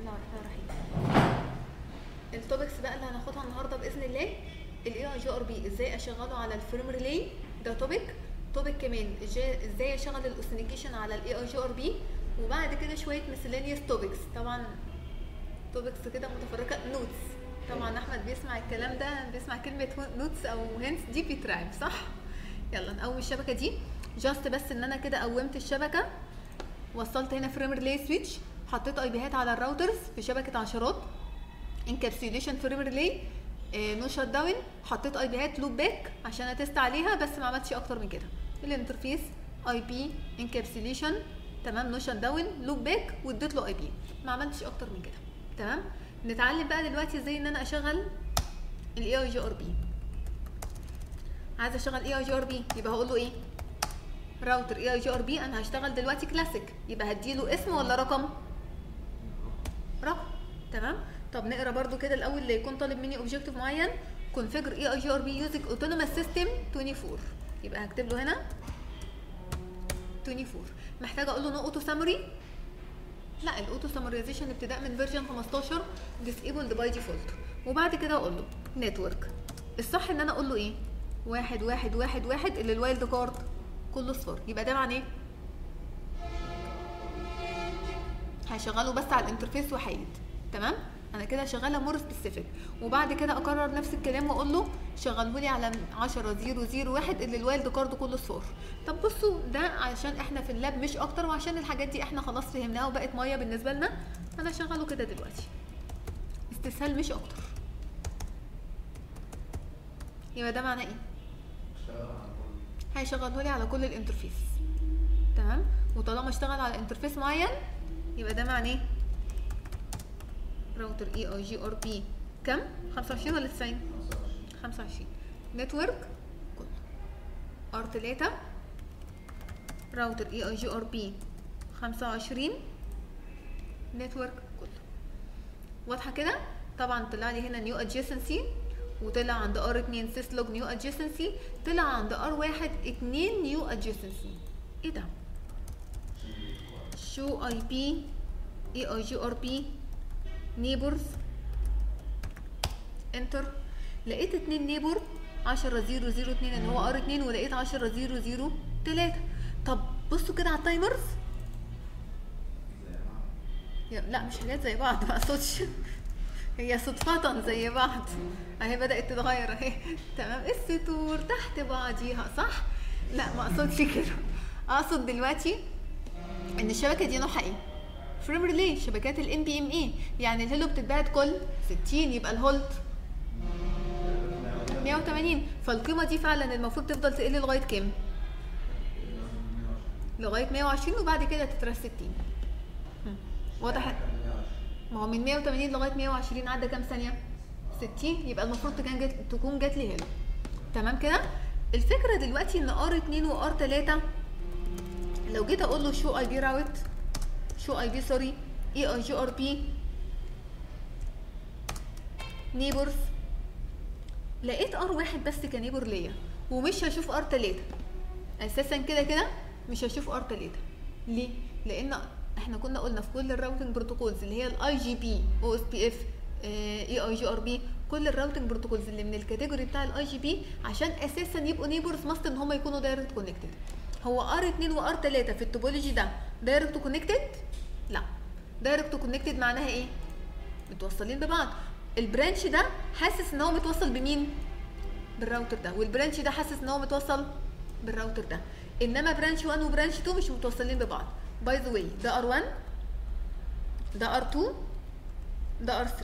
الله الرحمن الرحيم التوبكس بقى اللي هناخدها النهارده باذن الله الاي اي جي ار بي ازاي اشغله على الفريم ريلي ده توبيك توبيك كمان إزاي- ازاي اشغل الاوثنيكيشن على الاي اي جي ار بي وبعد كده شويه مسلينيوس توبكس طبعا توبكس كده متفرقه نوتس طبعا احمد بيسمع الكلام ده بيسمع كلمه نوتس او هنس دي بيترعب صح يلا نقوم الشبكه دي جاست بس ان انا كده قومت الشبكه وصلت هنا فريم ريلي سويتش حطيت اي بيهات على الراوترز في شبكه عشرات انكابسيوليشن فريم ريلي نو شات داون حطيت اي بيهات لوب باك عشان اتست عليها بس ما عملتش اكتر من كده الانترفيس اي بي انكابسيوليشن تمام نو شات داون لوب باك واديت له اي بي ما عملتش اكتر من كده تمام نتعلم بقى دلوقتي ازاي ان انا اشغل الاي اي جي ار بي عايزه اشغل اي اي جي ار بي يبقى هقول له ايه راوتر اي اي جي ار بي انا هشتغل دلوقتي كلاسيك يبقى هديله اسم ولا رقم رقم تمام طب نقرا برضو كده الاول اللي يكون طالب مني اوبجيكتيف معين configure اي اي جي ار بي يوزنج autonomous system 24 يبقى هكتب له هنا 24 محتاجه اقول له نو اوتو سامري لا الاوتو سامرايزيشن ابتداء من فيرجن 15 disabled باي ديفولت وبعد كده اقول له نتورك الصح ان انا اقول له ايه واحد واحد واحد واحد اللي الوايلد كارد كله صفر يبقى ده معناه ايه هشغله بس على الانترفيس وحيد تمام انا كده شغاله مور سبيسيفيك وبعد كده اكرر نفس الكلام واقول له شغله لي على 10 0 0 1 اللي الوايلد كارد كله صفر طب بصوا ده عشان احنا في اللاب مش اكتر وعشان الحاجات دي احنا خلاص فهمناها وبقت ميه بالنسبه لنا انا شغله كده دلوقتي استسهال مش اكتر يبقى ده معناه ايه هيشغله لي على كل الانترفيس تمام وطالما اشتغل على انترفيس معين يبقى ده معناه راوتر اي اي جي ار بي كم 25 ولا 90 25 نتورك كله ار 3 راوتر اي اي جي ار بي 25 نتورك كله واضحه كده طبعا طلع لي هنا نيو ادجيسنسي وطلع عند ار 2 سيسلوج نيو ادجيسنسي طلع عند ار 1 2 نيو ادجيسنسي ايه ده شو اي بي اي اي جي ار بي نيبرز انتر لقيت اتنين نيبر 10 0 0 2 ان هو ار 2 ولقيت 10 0 0 3 طب بصوا كده على التايمرز يا- لا مش حاجات زي بعض ما اقصدش هي صدفة زي بعض اهي بدأت تتغير اهي تمام السطور تحت بعضيها صح؟ لا ما اقصدش كده اقصد دلوقتي ان الشبكه دي نوعها ايه فريم ريلي شبكات الام بي ام اي يعني الهيلو بتتبعت كل 60 يبقى الهولت 180 فالقيمه دي فعلا المفروض تفضل تقل لغايه كام لغايه 120 وبعد كده تترس 60 هم. واضح ما هو من 180 لغايه 120 عدى كام ثانيه 60 يبقى المفروض تكون جت تكون جات لي هنا تمام كده الفكره دلوقتي ان ار 2 وار 3 لو جيت اقول له شو اي بي راوت شو اي بي سوري اي اي جي ار بي نيبرز لقيت ار واحد بس كنيبر ليا ومش هشوف ار 3 اساسا كده كده مش هشوف ار 3 ليه لان احنا كنا قلنا في كل الراوتنج بروتوكولز اللي هي الاي جي بي او اس بي اف اي اي جي ار بي كل الراوتنج بروتوكولز اللي من الكاتيجوري بتاع الاي جي بي عشان اساسا يبقوا نيبرز ماست ان هم يكونوا دايركت كونكتد هو ار 2 وار 3 في التوبولوجي ده دايركت كونكتد لا دايركت كونكتد معناها ايه متوصلين ببعض البرانش ده حاسس ان هو متوصل بمين بالراوتر ده والبرانش ده حاسس ان هو متوصل بالراوتر ده انما برانش 1 وبرانش 2 مش متوصلين ببعض باي ذا واي ده ار 1 ده ار 2 ده ار 3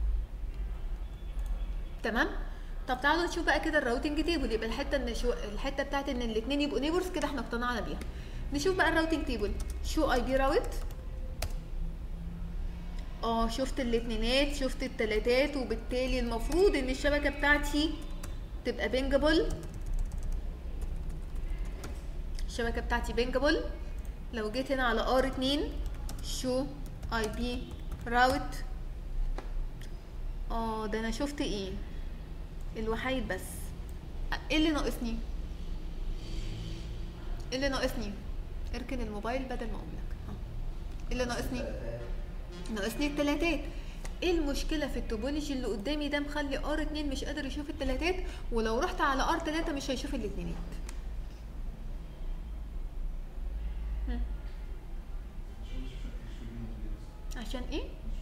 تمام طب تعالوا نشوف بقى كده الراوتنج تيبل يبقى الحته ان شو الحته بتاعت ان الاثنين يبقوا نيبرز كده احنا اقتنعنا بيها نشوف بقى الراوتنج تيبل شو اي بي راوت اه شفت الاتنينات شفت التلاتات وبالتالي المفروض ان الشبكه بتاعتي تبقى بينجبل الشبكه بتاعتي بينجبل لو جيت هنا على ار 2 شو اي بي راوت اه ده انا شفت ايه الوحيد بس ايه اللي ناقصني ايه اللي ناقصني اركن الموبايل بدل ما اقول لك ها. ايه اللي ناقصني ناقصني التلاتات ايه المشكله في التوبولوجي اللي قدامي ده مخلي ار 2 مش قادر يشوف التلاتات ولو رحت على ار 3 مش هيشوف الاتنينات هم. عشان ايه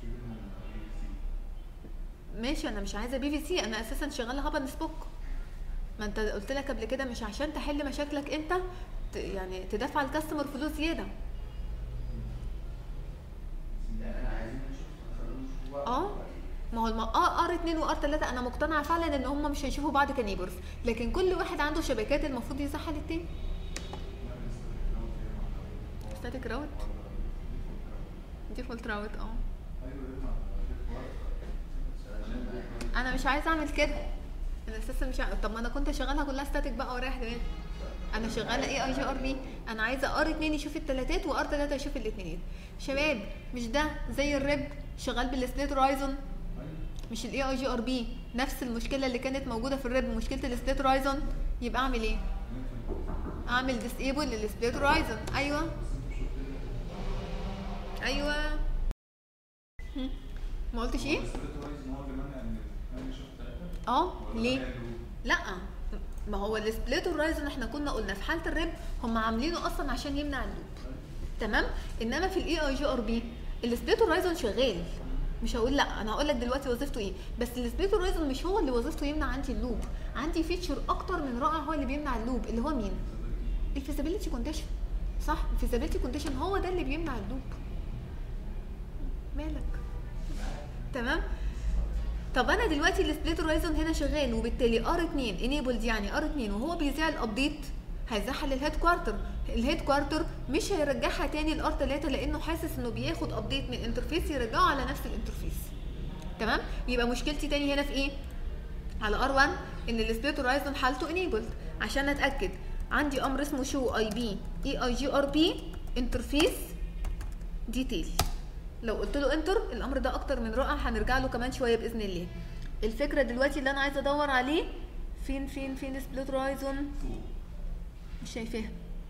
ماشي انا مش عايزه بي في سي انا اساسا شغاله هابن سبوك ما انت قلت لك قبل كده مش عشان تحل مشاكلك انت ت- يعني تدفع الكاستمر فلوس زياده اه ما هو الم... اه ار 2 وار 3 انا مقتنعه فعلا ان هم مش هيشوفوا بعض كنيبرز لكن كل واحد عنده شبكات المفروض يصحى للتاني ستاتيك راوت ديفولت راوت اه انا مش عايزه اعمل كده انا اساسا مش ع... طب ما انا كنت شغالها كلها ستاتيك بقى ورايح دماغي انا شغاله اي اي جي ار بي انا عايزه ار 2 يشوف التلاتات وار 3 يشوف الاثنينات شباب مش ده زي الريب شغال بالسبليت رايزون مش الاي اي جي ار بي نفس المشكله اللي كانت موجوده في الريب مشكله السبليت رايزون يبقى اعمل ايه اعمل ديسيبل للسبليت رايزون ايوه ايوه هم. ما قلتش ايه اه ليه لا ما هو السبليت هورايزون احنا كنا قلنا في حاله الريب هم عاملينه اصلا عشان يمنع اللوب تمام انما في الاي اي جي ار بي السبليت هورايزون شغال مش هقول لا انا هقول لك دلوقتي وظيفته ايه بس السبليت هورايزون مش هو اللي وظيفته يمنع عندي اللوب عندي فيتشر اكتر من رائع هو اللي بيمنع اللوب اللي هو مين الفيزابيلتي كونديشن صح الفيزابيلتي كونديشن هو ده اللي بيمنع اللوب مالك تمام طب انا دلوقتي السبليت هورايزون هنا شغال وبالتالي ار 2 انيبلد يعني ار 2 وهو بيذيع الابديت هيزعها للهيد كوارتر الهيد كوارتر مش هيرجعها تاني لار 3 لانه حاسس انه بياخد ابديت من انترفيس يرجعه على نفس الانترفيس تمام يبقى مشكلتي تاني هنا في ايه على ار 1 ان السبليت هورايزون حالته انيبلد عشان اتاكد عندي امر اسمه شو اي بي اي اي جي ار بي انترفيس ديتيل لو قلت له انتر الامر ده اكتر من رائع هنرجع له كمان شويه باذن الله الفكره دلوقتي اللي انا عايزه ادور عليه فين فين فين سبليت هورايزون مش شايفاها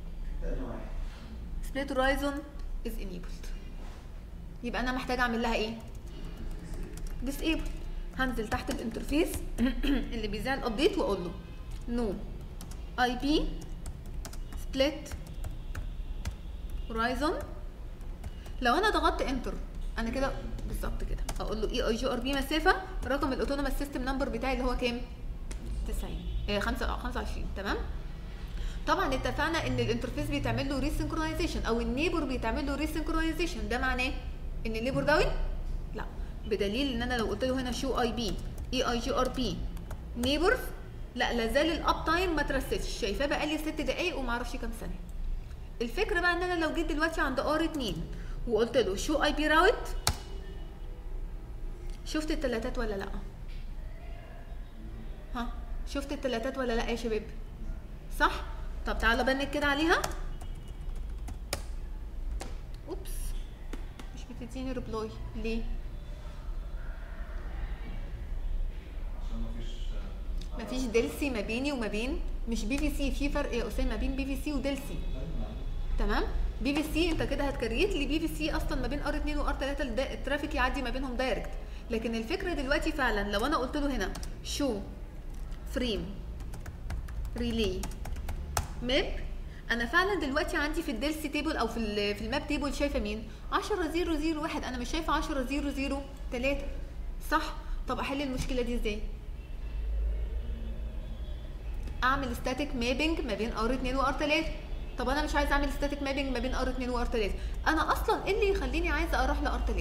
سبليت هورايزون از انيبلد يبقى انا محتاجه اعمل لها ايه ديسيبل هنزل تحت الانترفيس اللي بيذيع الابديت واقول له نو اي بي سبليت هورايزون لو انا ضغطت انتر انا كده بالظبط كده اقول له اي اي جي ار بي مسافه رقم الاوتونوموس سيستم نمبر بتاعي اللي هو كام 90 آه 5 25 تمام طبعا اتفقنا ان الانترفيس بيتعمل له ريسنكرونايزيشن او النيبر بيتعمل له ريسنكرونايزيشن ده معناه ان النيبر داون لا بدليل ان انا لو قلت له هنا شو اي بي اي اي جي ار بي نيبرز لا لازال الاب تايم ما ترستش شايفاه بقى لي 6 دقايق وما اعرفش كام ثانيه الفكره بقى ان انا لو جيت دلوقتي عند ار 2 وقلت له شو اي بي راوت شفت التلاتات ولا لا ها شفت التلاتات ولا لا يا شباب صح طب تعالى بنك كده عليها اوبس مش بتديني ريبلاي ليه مفيش دلسي ما بيني وما بين مش بي في سي في فرق يا اسامه ما بين بي في سي ودلسي تمام بي في سي انت كده هتكريت لي بي في سي اصلا ما بين ار 2 وار 3 الترافيك يعدي ما بينهم دايركت لكن الفكره دلوقتي فعلا لو انا قلت له هنا شو فريم ريلي ماب انا فعلا دلوقتي عندي في الدلسي تيبل او في ال في الماب تيبل شايفه مين 10 0 0 1 انا مش شايفه 10 0 0 3 صح طب احل المشكله دي ازاي اعمل ستاتيك مابنج ما بين ار 2 وار 3 طب انا مش عايزه اعمل ستاتيك مابنج ما بين ار 2 وار 3 انا اصلا ايه اللي يخليني عايزه اروح لار 3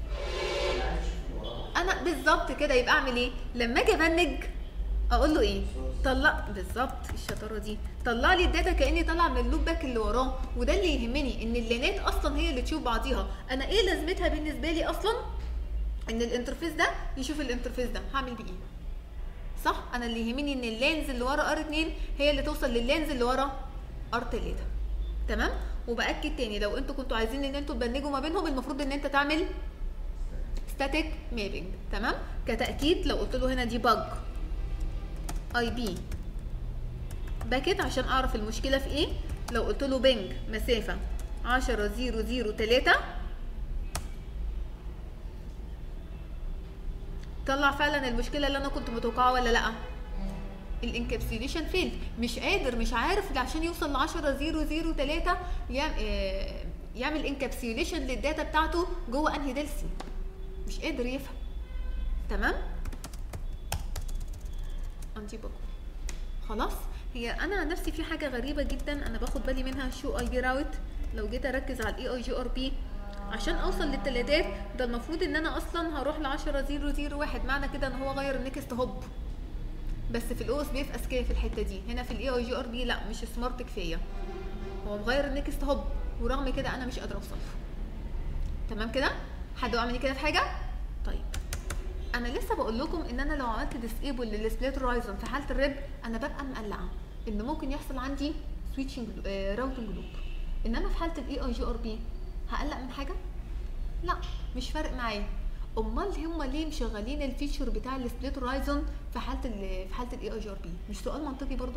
انا بالظبط كده يبقى اعمل ايه لما اجي ابنج اقول له ايه طلع بالظبط الشطاره دي طلع لي الداتا كاني طالعه من اللوب باك اللي وراه وده اللي يهمني ان اللينات اصلا هي اللي تشوف بعضيها انا ايه لازمتها بالنسبه لي اصلا ان الانترفيس ده يشوف الانترفيس ده هعمل بيه ايه صح انا اللي يهمني ان اللينز اللي ورا ار 2 هي اللي توصل لللينز اللي ورا ار 3 تمام وباكد تاني لو انتوا كنتوا عايزين ان انتوا تبنجوا ما بينهم المفروض ان انت تعمل ستاتيك مابنج تمام كتاكيد لو قلت له هنا دي باج اي بي باكت عشان اعرف المشكله في ايه لو قلت له بنج مسافه 10 0 0 3 طلع فعلا المشكله اللي انا كنت متوقعه ولا لا الانكابسيوليشن فيل مش قادر مش عارف عشان يوصل ل 10 0 0 3 يعمل انكابسيوليشن للداتا بتاعته جوه انهي دلسي مش قادر يفهم تمام انتي بكو خلاص هي انا عن نفسي في حاجه غريبه جدا انا باخد بالي منها شو اي بي راوت لو جيت اركز على الاي اي جي ار بي عشان اوصل للتلاتات ده المفروض ان انا اصلا هروح ل 10 0 0 1 معنى كده ان هو غير النكست هوب بس في الاو اس بي في اذكياء في الحته دي هنا في الاي اي جي ار بي لا مش سمارت كفايه هو مغير النكست هوب ورغم كده انا مش قادره اوصل تمام كده حد وقع مني كده في حاجه طيب انا لسه بقول لكم ان انا لو عملت ديسيبل للسبليت هورايزون في حاله الريد انا ببقى مقلقه ان ممكن يحصل عندي سويتشنج راوتنج لوب انما في حاله الاي اي جي ار بي هقلق من حاجه لا مش فارق معايا امال هم ليه مشغلين الفيتشر بتاع السبليت هورايزون في حاله ال في حاله الاي اي جي ار بي مش سؤال منطقي برضه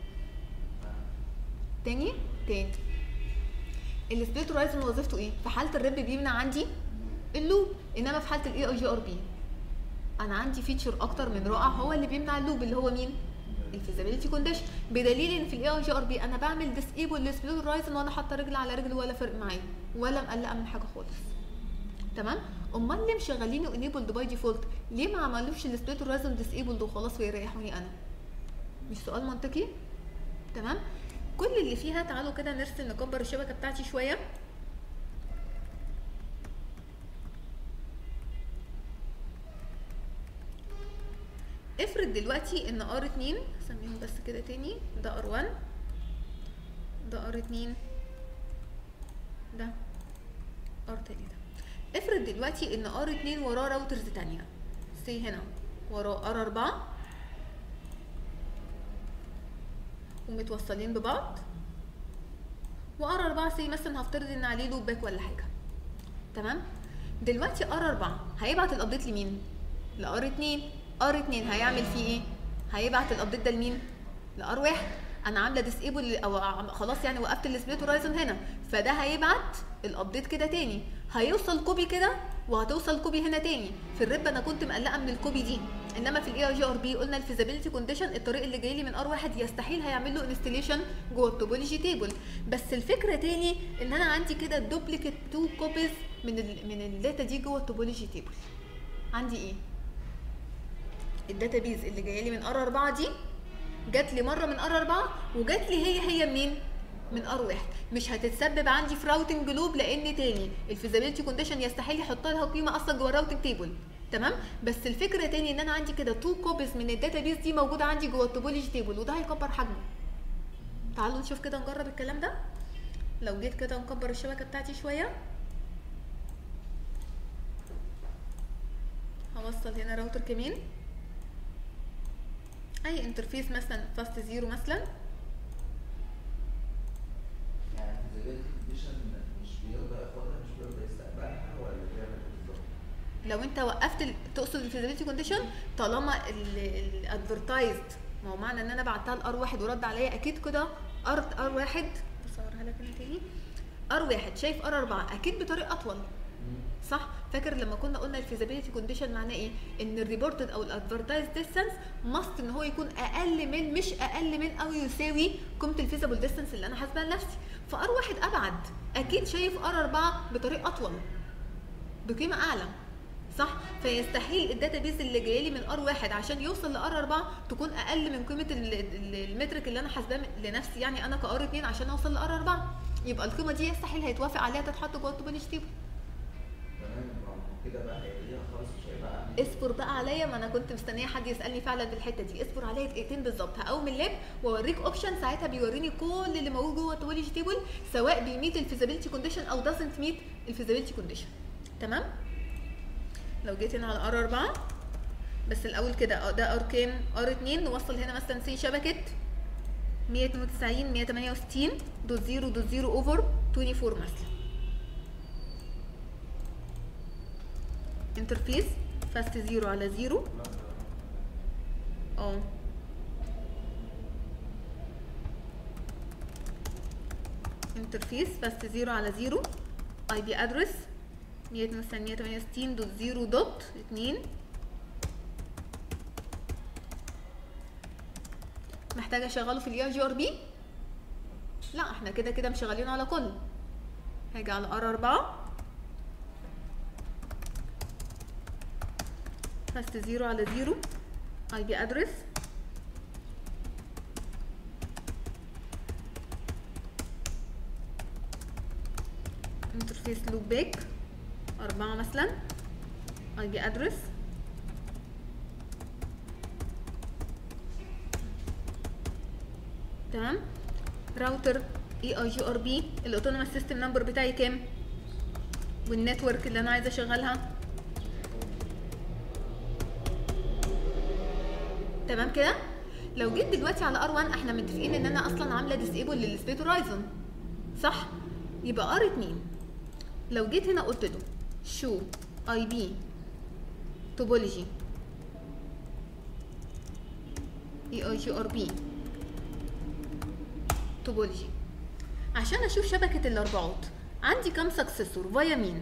تاني تاني السبليت هورايزون وظيفته ايه في حاله الريب بيمنع عندي اللوب انما في حاله الاي اي جي ار بي انا عندي فيتشر اكتر من رائع هو اللي بيمنع اللوب اللي هو مين الفيزابيلتي كونديشن بدليل ان في الاي اي جي ار بي انا بعمل ديسيبل للسبليت هورايزون وانا حاطه رجل على رجل ولا فرق معايا ولا مقلقه من حاجه خالص تمام امال ليه مشغلينه انيبلد باي ديفولت ليه ما عملوش السبليت هورايزون ديسيبلد وخلاص ويريحوني انا مش سؤال منطقي تمام كل اللي فيها تعالوا كده نرسم نكبر الشبكه بتاعتي شويه افرض دلوقتي ان ار 2 سميهم بس كده تاني ده ار 1 ده ار 2 ده ار 3 افرض دلوقتي ان ار 2 وراه راوترز تانية سي هنا وراه ار 4 ومتوصلين ببعض وار 4 سي مثلا هفترض ان عليه لوب باك ولا حاجه تمام دلوقتي ار 4 هيبعت الابديت لمين لار 2 ار 2 هيعمل فيه ايه هيبعت الابديت ده لمين لار 1 انا عامله ديسيبل او خلاص يعني وقفت السبليت هورايزون هنا فده هيبعت الابديت كده تاني هيوصل كوبي كده وهتوصل كوبي هنا تاني في الرب انا كنت مقلقه من الكوبي دي انما في الاي جي ار بي قلنا الفيزابيلتي كونديشن الطريق اللي جاي لي من ار واحد يستحيل هيعمل له انستليشن جوه التوبولوجي تيبل بس الفكره تاني ان انا عندي كده دوبليكيت تو كوبيز من ال من الداتا دي جوه التوبولوجي تيبل عندي ايه الداتا بيز اللي جايه لي من ار 4 دي جات لي مره من ار 4 وجات لي هي هي منين من ار واحد مش هتتسبب عندي في راوتنج لوب لان تاني الفيزابيلتي كونديشن يستحيل يحط لها قيمه اصلا جوه الراوتنج تيبل تمام بس الفكره تاني ان انا عندي كده تو كوبيز من الداتا بيز دي موجوده عندي جوه التوبولوجي تيبل وده هيكبر حجمه تعالوا نشوف كده نجرب الكلام ده لو جيت كده نكبر الشبكه بتاعتي شويه هوصل هنا راوتر كمان اي انترفيس مثلا فاست زيرو مثلا يعني الفيزابيلتي كونديشن مش بيرضى ياخدها مش بيرضى يستقبلها ولا بيعمل ايه بالظبط؟ لو انت وقفت ال- تقصد الفيزابيلتي كونديشن طالما الادفرتايزد ما هو معنى ان انا بعتها لار واحد ورد عليا اكيد كده ار ار واحد بصورها لك انا تاني ار واحد شايف ار اربعه اكيد بطريقه اطول صح فاكر لما كنا قلنا الفيزابيلتي كونديشن معناه ايه ان الريبورتد او الادفرتايز ديستانس ماست ان هو يكون اقل من مش اقل من او يساوي قيمه الفيزابل ديستانس اللي انا حاسباها لنفسي فار واحد ابعد اكيد شايف ار اربعه بطريقه اطول بقيمه اعلى صح فيستحيل الداتا بيز اللي جايه لي من ار واحد عشان يوصل لار 4 تكون اقل من قيمه ال- ال- المترك اللي انا حاسباه لنفسي يعني انا كار 2 عشان اوصل لار 4 يبقى القيمه دي يستحيل هيتوافق عليها تتحط جوه التوبولوجي تيبل تمام ما هو كده بقى هيقليها خالص مش هيبقى عندي اصبر بقى عليا ما انا كنت مستنيه حد يسالني فعلا في الحته دي اصبر عليا دقيقتين بالظبط هقوم اللاب واوريك اوبشن ساعتها بيوريني كل اللي موجود جوه التوبولوجي تيبل سواء بيميت الفيزابيلتي كونديشن او دازنت ميت الفيزابيلتي كونديشن تمام لو جيت هنا على ار 4 بس الاول كده اه ده ار كام ار 2 نوصل هنا مثلا سي شبكه 192 168 دوت 0 دوت 0 اوفر 24 مثلا انترفيس فاست 0 على 0 اه انترفيس فاست 0 على 0 اي بي ادرس 168 دوت 0 دوت 2 محتاجه اشغله في الاي جي ار بي لا احنا كده كده مشغلينه على كل هاجي على ار 4 فاست زيرو على زيرو اي بي ادرس انترفيس لوب باك أربعة مثلا اي بي ادرس تمام راوتر اي اي جي ار بي الاوتونوموس سيستم نمبر بتاعي كام والنتورك اللي انا عايزه اشغلها تمام كده لو جيت دلوقتي على ار 1 احنا متفقين ان انا اصلا عامله ديسيبل للسبيت هورايزون صح يبقى ار 2 لو جيت هنا قلت له شو اي بي توبولوجي اي اي جي ار بي توبولوجي عشان اشوف شبكه الاربعات عندي كام سكسسور فايا مين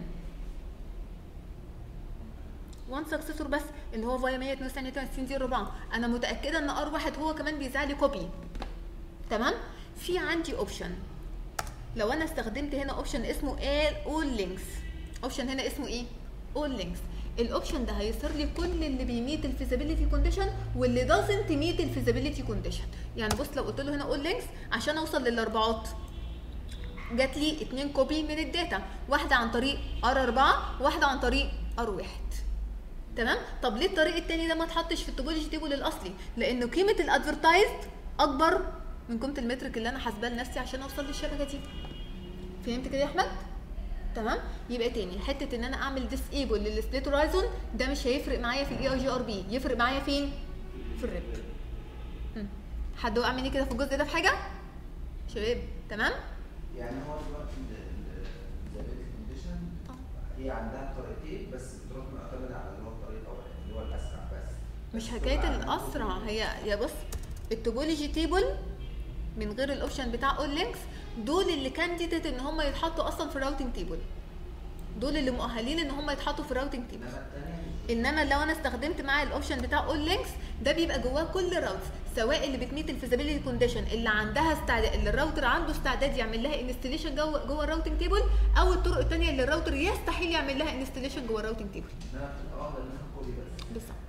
1 سكسسور بس اللي هو فايا 192 04 انا متاكده ان ار واحد هو كمان بيذاع لي كوبي تمام في عندي اوبشن لو انا استخدمت هنا اوبشن اسمه اول لينكس اوبشن هنا اسمه ايه اول لينكس الاوبشن ده هيظهر لي كل اللي بيميت الفيزابيليتي كونديشن واللي دازنت ميت الفيزابيليتي كونديشن يعني بص لو قلت له هنا اول لينكس عشان اوصل للاربعات جات لي اتنين كوبي من الداتا واحده عن طريق ار 4 واحده عن طريق ار 1 تمام طب ليه الطريق التاني ده ما اتحطش في التوبولوجي تيبل الاصلي لان قيمه الادفرتايزد اكبر من قيمه المترك اللي انا حاسباه لنفسي عشان اوصل للشبكه دي فهمت كده يا احمد تمام يبقى تاني حته ان انا اعمل ديسيبل للسبليت هورايزون ده مش هيفرق معايا في الاي اي جي ار بي يفرق معايا فين في الريب هم. حد وقع مني كده في الجزء ده في حاجه شباب تمام يعني هو دلوقتي الزابيلتي كونديشن هي عندها طريقتين بس بتروح معتمدة على اللي هو الطريق الاولاني اللي هو الاسرع بس مش بس حكايه بتبقى الاسرع عندها هي يا بص التوبولوجي تيبل من غير الاوبشن بتاع اول لينكس دول اللي كانديديت ان هم يتحطوا اصلا في الراوتنج تيبل دول اللي مؤهلين ان هم يتحطوا في الراوتنج تيبل انما الثانيه انما لو انا استخدمت معاه الاوبشن بتاع اول لينكس ده بيبقى جواه كل الراوتس سواء اللي بتميت الفيزابيلتي كونديشن اللي عندها استعداد اللي الراوتر عنده استعداد يعمل لها انستليشن جوه جوه الراوتنج تيبل او الطرق الثانيه اللي الراوتر يستحيل يعمل لها انستليشن جوه الراوتنج تيبل انما بتبقى واخده منها كوبي بس بالظبط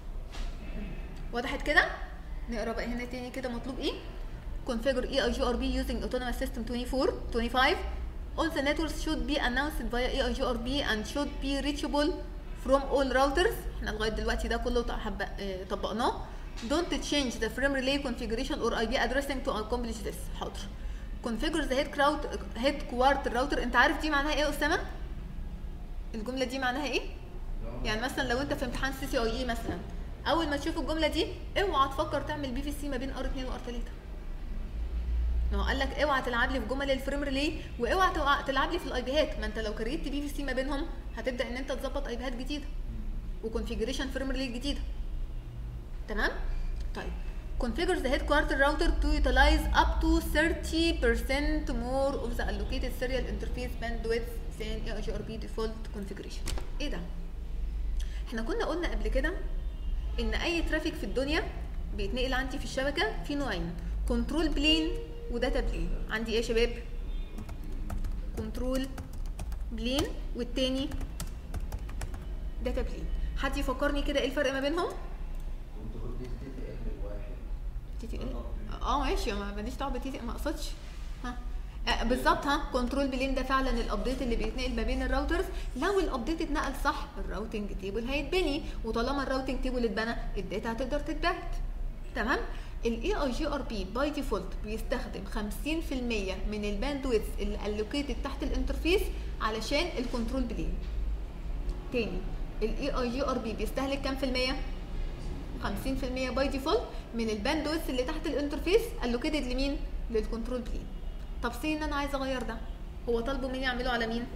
وضحت كده نقرا بقى هنا تاني كده مطلوب ايه configure EIGRB using autonomous system 24 25 all the networks should be announced via EIGRB and should be reachable from all routers احنا لغايه دلوقتي ده كله حب... اه طبقناه don't change the frame relay configuration or IP addressing to accomplish this حاضر configure the head crowd headquarter router انت عارف دي معناها ايه يا اسامه الجمله دي معناها ايه يعني مثلا لو انت في امتحان سي سي اي اي مثلا اول ما تشوف الجمله دي اوعى تفكر تعمل بي في سي ما بين ار 2 وار 3 ما هو قال لك اوعى تلعب لي في جمل الفريم ريلي واوعى تلع- تلعب لي في الاي بيهات ما انت لو كريت بي في سي ما بينهم هتبدا ان انت تظبط اي بيهات جديده وكونفيجريشن فريم ريلي جديده تمام طيب configure the headquarter router to utilize up to 30% more of the allocated serial interface bandwidth than EIGRP default configuration ايه ده احنا كنا قلنا قبل كده ان اي ترافيك في الدنيا بيتنقل عندي في الشبكه في نوعين كنترول بلين وداتا بلين عندي ايه يا شباب كنترول بلين والتاني داتا بلين حد يفكرني كده ايه الفرق ما بينهم كنترول دي تتفق واحد تي تي ال اه ماشي ما ماليش دعوه بتي تي ما اقصدش ها آه بالظبط ها كنترول بلين ده فعلا الابديت اللي بيتنقل ما بين الراوترز لو الابديت اتنقل صح الراوتنج تيبل هيتبني وطالما الراوتنج تيبل اتبنى الداتا هتقدر تتبعت تمام الاي اي جي ار بي باي ديفولت بيستخدم 50% من الباندويث اللي الوكيتد تحت الانترفيس علشان الكنترول بلين تاني الاي اي جي ار بي بيستهلك كام في المية 50% باي ديفولت من الباندويث اللي تحت الانترفيس الوكيتد لمين للكنترول بلين طب سي ان انا عايزه اغير ده هو طالبه مني اعمله على مين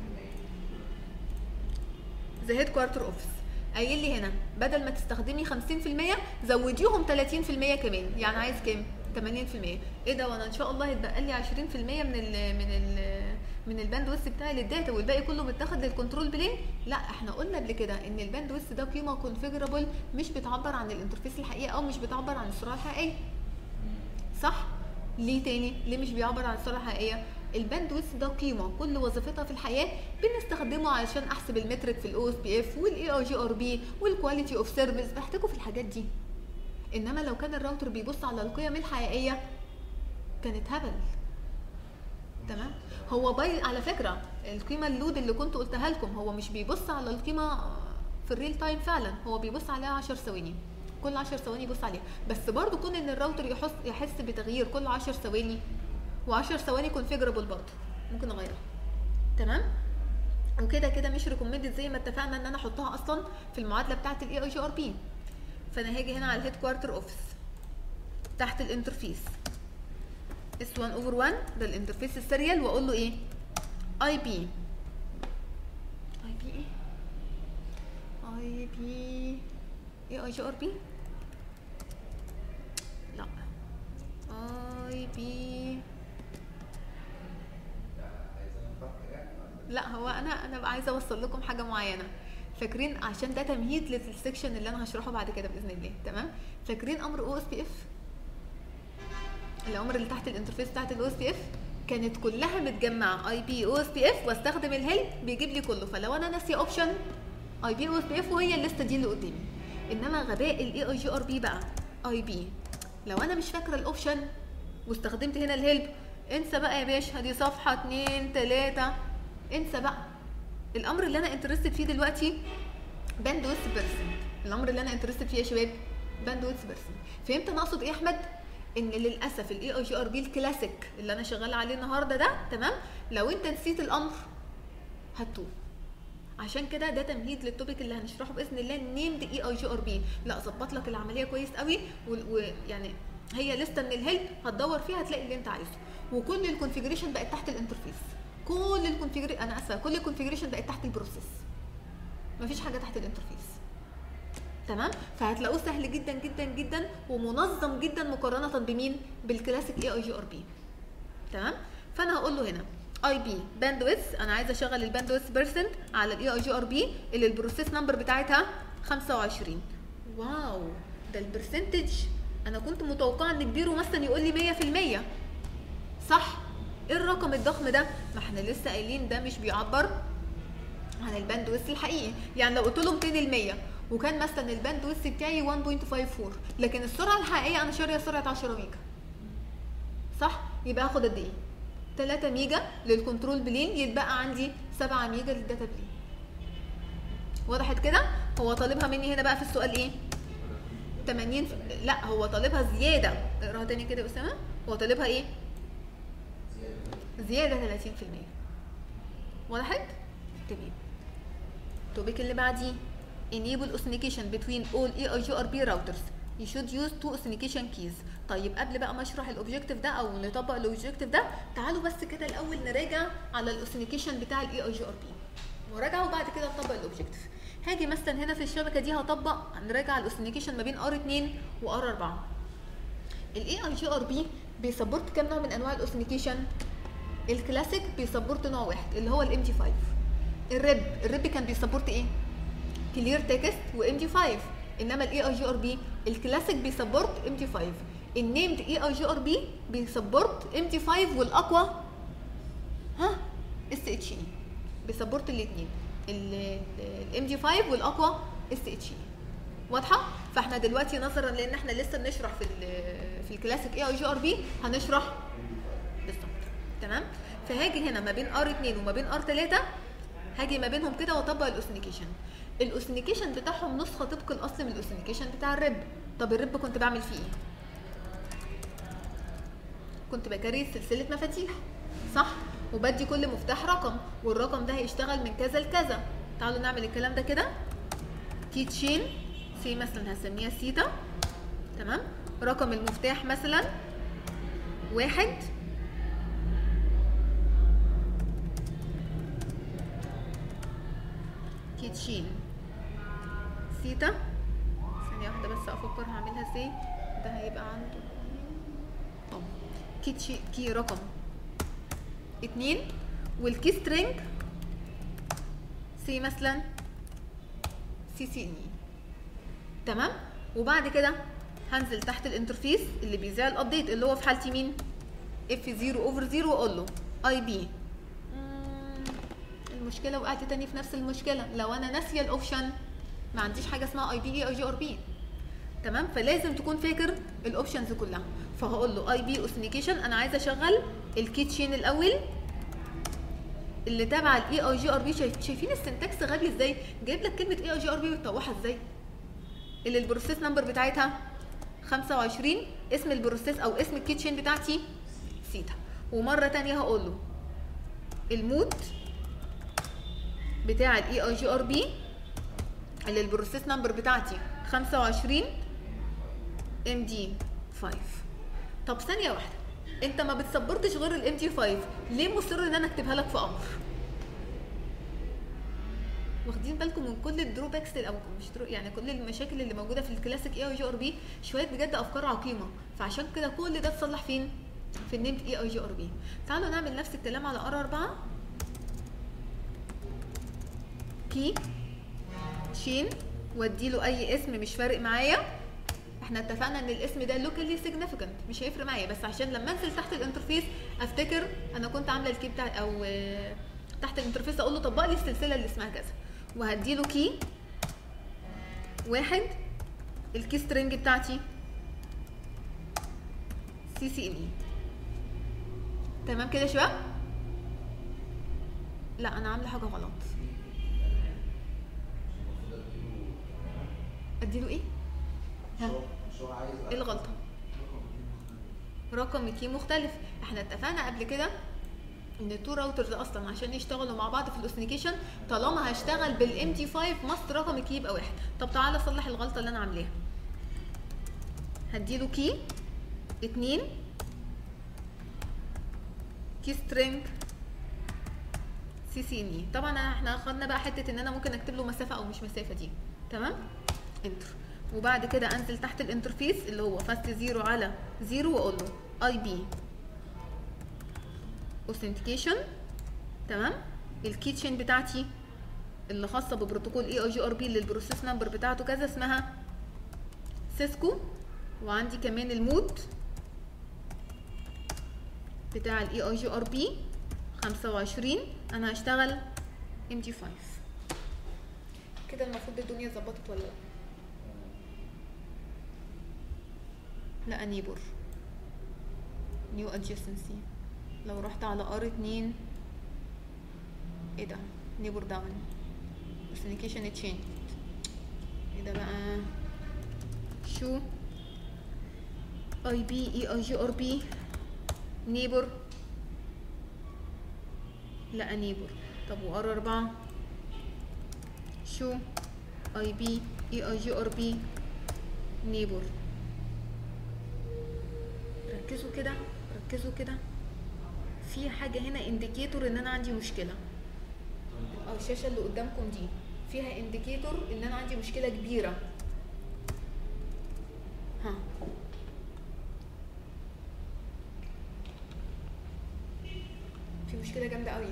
ذا هيد كوارتر اوفيس قايل لي هنا بدل ما تستخدمي 50% زوديهم 30% كمان يعني عايز كام 80% ايه ده وانا ان شاء الله هيتبقى لي 20% من ال من ال من الباندويث بتاعي للداتا والباقي كله متاخد للكنترول بلين لا احنا قلنا قبل كده ان الباندويث ده قيمه كونفيجرابل مش بتعبر عن الانترفيس الحقيقي او مش بتعبر عن السرعه الحقيقيه صح ليه تاني ليه مش بيعبر عن السرعه الحقيقيه الباندويث ده قيمه كل وظيفتها في الحياه بنستخدمه علشان احسب المترك في الاو اس بي اف والاي اي جي ار بي والكواليتي اوف سيرفيس بحتاجه في الحاجات دي انما لو كان الراوتر بيبص على القيم الحقيقيه كانت هبل تمام هو باي على فكره القيمه اللود اللي كنت قلتها لكم هو مش بيبص على القيمه في الريل تايم فعلا هو بيبص عليها 10 ثواني كل 10 ثواني يبص عليها بس برضو كون ان الراوتر يحس يحس بتغيير كل 10 ثواني و10 ثواني كونفيجرابل برضو ممكن اغيرها تمام وكده كده مش ريكومندد زي ما اتفقنا ان انا احطها اصلا في المعادله بتاعه الاي اي جي ار بي فانا هاجي هنا على الهيد كوارتر اوفيس تحت الانترفيس اس 1 اوفر 1 ده الانترفيس السيريال واقول له ايه اي بي اي بي ايه اي بي ايه اي جي ار بي لا اي بي لا هو انا انا بقى عايزه اوصل لكم حاجه معينه فاكرين عشان ده تمهيد للسكشن اللي انا هشرحه بعد كده باذن الله تمام فاكرين امر او اس بي اف الامر اللي تحت الانترفيس بتاعت الاو اس بي اف كانت كلها متجمعه اي بي او اس بي اف واستخدم الهيلب بيجيب لي كله فلو انا ناسيه اوبشن اي بي او اس بي اف وهي الليسته دي اللي قدامي انما غباء الاي اي جي ار بي بقى اي بي لو انا مش فاكره الاوبشن واستخدمت هنا الهيلب انسى بقى يا باشا دي صفحه اتنين تلاته انسى بقى الامر اللي انا انترستد فيه دلوقتي باندويث بيرسنت الامر اللي انا انترستد فيه يا شباب باندويث بيرسنت فهمت انا اقصد ايه يا احمد ان للاسف الاي اي جي ار بي الكلاسيك اللي انا شغاله عليه النهارده ده تمام لو انت نسيت الامر هتوه عشان كده ده تمهيد للتوبيك اللي هنشرحه باذن الله نيمد اي اي جي ار بي لا ظبط لك العمليه كويس قوي ويعني هي لسته من الهيلب هتدور فيها هتلاقي اللي انت عايزه وكل الكونفيجريشن بقت تحت الانترفيس كل الكونفيجريشن انا اسفه كل الكونفيجريشن بقت تحت البروسيس مفيش حاجه تحت الانترفيس تمام فهتلاقوه سهل جدا جدا جدا ومنظم جدا مقارنه بمين بالكلاسيك اي اي جي ار بي تمام فانا هقول له هنا اي بي باندويث انا عايزه اشغل الباندويث بيرسنت على الاي اي جي ار بي اللي البروسيس نمبر بتاعتها 25 واو ده البرسنتج انا كنت متوقعه ان كبيره مثلا يقول لي 100% صح ايه الرقم الضخم ده ما احنا لسه قايلين ده مش بيعبر عن الباندويث الحقيقي يعني لو قلت له 200% وكان مثلا الباندويث بتاعي 1.54 لكن السرعه الحقيقيه انا شاريه سرعه 10 ميجا صح يبقى هاخد قد ايه 3 ميجا للكنترول بلين يتبقى عندي 7 ميجا للداتا بلين وضحت كده هو طالبها مني هنا بقى في السؤال ايه 80 ف... لا هو طالبها زياده اقراها تاني كده يا اسامه هو طالبها ايه زياده 30% وضحت تمام التوبيك اللي بعديه enable authentication between all EIGRP routers you should use two authentication keys طيب قبل بقى ما اشرح الاوبجيكتيف ده او نطبق الاوبجيكتيف ده تعالوا بس كده الاول نراجع على الاوثنيكيشن بتاع الاي اي جي ار بي مراجعه وبعد كده نطبق الاوبجيكتيف هاجي مثلا هنا في الشبكه دي هطبق نراجع الاوثنيكيشن ما بين ار 2 وار 4 الاي اي جي ار بي بيسبورت كام نوع من انواع الاوثنيكيشن الكلاسيك بيسبورت نوع واحد اللي هو الام دي 5 الريب الريب كان بيسبورت ايه كلير تكست وام دي 5 انما الاي اي جي ار بي الكلاسيك بيسبورت ام دي 5 النيمد اي اي جي ار بي بيسبورت ام دي 5 والاقوى ها اس اتش اي بيسبورت الاثنين الام دي 5 والاقوى اس اتش اي واضحه فاحنا دلوقتي نظرا لان احنا لسه بنشرح في في الكلاسيك اي اي جي ار بي هنشرح بالظبط تمام فهاجي هنا ما بين ار 2 وما بين ار 3 هاجي ما بينهم كده واطبق الاوثنيكيشن الاوثنيكيشن بتاعهم نسخه طبق الاصل من الاوثنيكيشن بتاع الريب طب الريب كنت بعمل فيه ايه كنت بكريت سلسله مفاتيح صح وبدي كل مفتاح رقم والرقم ده هيشتغل من كذا لكذا تعالوا نعمل الكلام ده كده كي تشين سي مثلا هسميها سيتا تمام رقم المفتاح مثلا واحد كيتشين سيتا ثانية واحدة بس أفكر هعملها ازاي ده هيبقى عنده اه كيتشي كي رقم اتنين والكي سترينج سي مثلا سي سي اي تمام وبعد كده هنزل تحت الانترفيس اللي بيذيع الابديت اللي هو في حالتي مين اف 0 اوفر 0 واقول له اي بي المشكله وقعت تاني في نفس المشكله لو انا ناسيه الاوبشن ما عنديش حاجه اسمها اي بي اي او جي ار بي تمام فلازم تكون فاكر الاوبشنز كلها فهقول له اي بي اوثنيكيشن انا عايزه اشغل الكي تشين الاول اللي تابعه الاي اي جي ار بي شايفين السنتكس غبي ازاي جايب لك كلمه اي اي جي ار بي بتطوحها ازاي اللي البروسيس نمبر بتاعتها 25 اسم البروسيس او اسم الكي تشين بتاعتي سيتا ومره تانية هقول له المود بتاع الاي اي جي ار بي اللي البروسيس نمبر بتاعتي 25 ام دي 5 طب ثانيه واحده انت ما بتسبورتش غير الام دي 5 ليه مصر ان انا اكتبها لك في امر واخدين بالكم من كل الدروباكس او مش درو يعني كل المشاكل اللي موجوده في الكلاسيك اي اي جي ار بي شويه بجد افكار عقيمه فعشان كده كل ده اتصلح فين في النيمد اي اي جي ار بي تعالوا نعمل نفس الكلام على ار 4 كي شين واديله اي اسم مش فارق معايا احنا اتفقنا ان الاسم ده لوكالي سيجنيفيكانت مش هيفرق معايا بس عشان لما انزل تحت الانترفيس افتكر انا كنت عامله الكي بتاع او آه، تحت الانترفيس اقول له طبق لي السلسله اللي اسمها كذا وهديله كي واحد الكي سترينج بتاعتي سي سي ام اي تمام كده يا شباب لا انا عامله حاجه غلط اديله ايه مش هو مش هو عايز ايه الغلطه رقم كي مختلف احنا اتفقنا قبل كده ان التو راوترز اصلا عشان يشتغلوا مع بعض في الاوثنيكيشن طالما هشتغل بالام تي 5 ماست رقم الكي يبقى واحد طب تعالى صلح الغلطه اللي انا عاملاها هديله كي اتنين كي سترينج سي سي ان اي طبعا احنا خدنا بقى حته ان انا ممكن اكتب له مسافه او مش مسافه دي تمام انتر وبعد كده انزل تحت الانترفيس اللي هو فاست زيرو على زيرو واقول له اي بي اوثنتيكيشن تمام الكيتشن بتاعتي اللي خاصه ببروتوكول اي اي جي ار بي اللي البروسيس نمبر بتاعته كذا اسمها سيسكو وعندي كمان المود بتاع الاي اي جي ار بي 25 انا هشتغل ام جي 5 كده المفروض الدنيا ظبطت ولا لا لا نيبر نيو ادجستنسي لو رحت على ار 2 ايه ده نيبر داون اوثنيكيشن تشينج ايه ده بقى شو اي بي اي اي جي ار بي نيبر لا نيبر طب وار 4 شو اي بي اي اي جي ار بي نيبر ركزوا كده ركزوا كده في حاجه هنا انديكيتور ان انا عندي مشكله او الشاشه اللي قدامكم دي فيها انديكيتور ان انا عندي مشكله كبيره ها في مشكله جامده قوي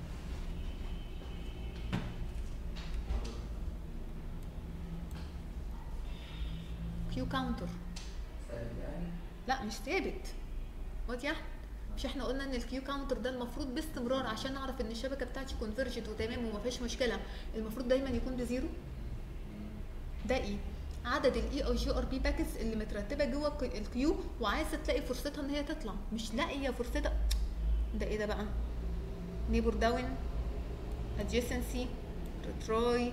كيو كاونتر ثابت يعني لا مش ثابت واد يا أحمد، مش احنا قلنا ان الكيو كاونتر ده المفروض باستمرار عشان اعرف ان الشبكه بتاعتي كونفرجت وتمام وما فيش مشكله المفروض دايما يكون بزيرو ده ايه عدد الاي اي جي ار بي باكيتس اللي مترتبه جوه الك- الكيو وعايزه تلاقي فرصتها ان هي تطلع مش لاقيه فرصتها ده ايه ده بقى نيبر داون adjacency retry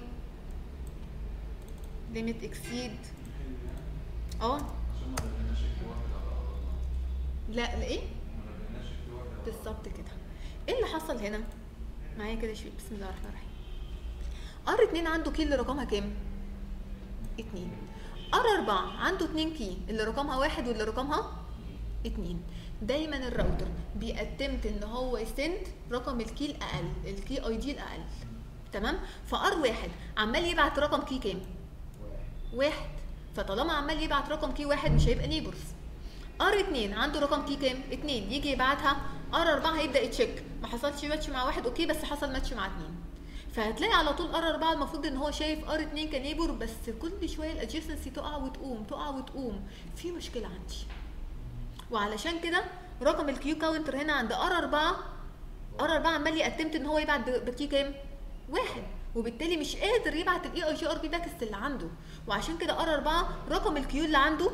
limit exceed اه عشان ما رميناش الكي واحد على بعض لا لا ايه ما رميناش الكي واحد على بالظبط كده ايه اللي حصل هنا معايا كده شويه بسم الله الرحمن الرحيم ار 2 عنده كي اللي رقمها كام اتنين ار 4 عنده اتنين كي اللي رقمها واحد واللي رقمها اتنين دايما الراوتر بيأتمت ان هو يسند رقم الكي الاقل الكي اي دي الاقل تمام فار واحد عمال يبعت رقم كي كام واحد واحد فطالما عمال يبعت رقم كي واحد مش هيبقى نيبرز ار 2 عنده رقم كي كام؟ 2 يجي يبعتها ار 4 هيبدا يتشيك ما حصلش ماتش مع واحد اوكي بس حصل ماتش مع اتنين فهتلاقي على طول ار 4 المفروض ان هو شايف ار 2 كنيبر بس كل شويه الادجيسنسي تقع وتقوم تقع وتقوم في مشكله عندي وعلشان كده رقم الكيو كاونتر هنا عند ار 4 ار 4 عمال يأتمت ان هو يبعت ب- بكي كام؟ واحد وبالتالي مش قادر يبعت الاي اي جي ار بي باكس اللي عنده وعشان كده ار 4 رقم الكيو اللي عنده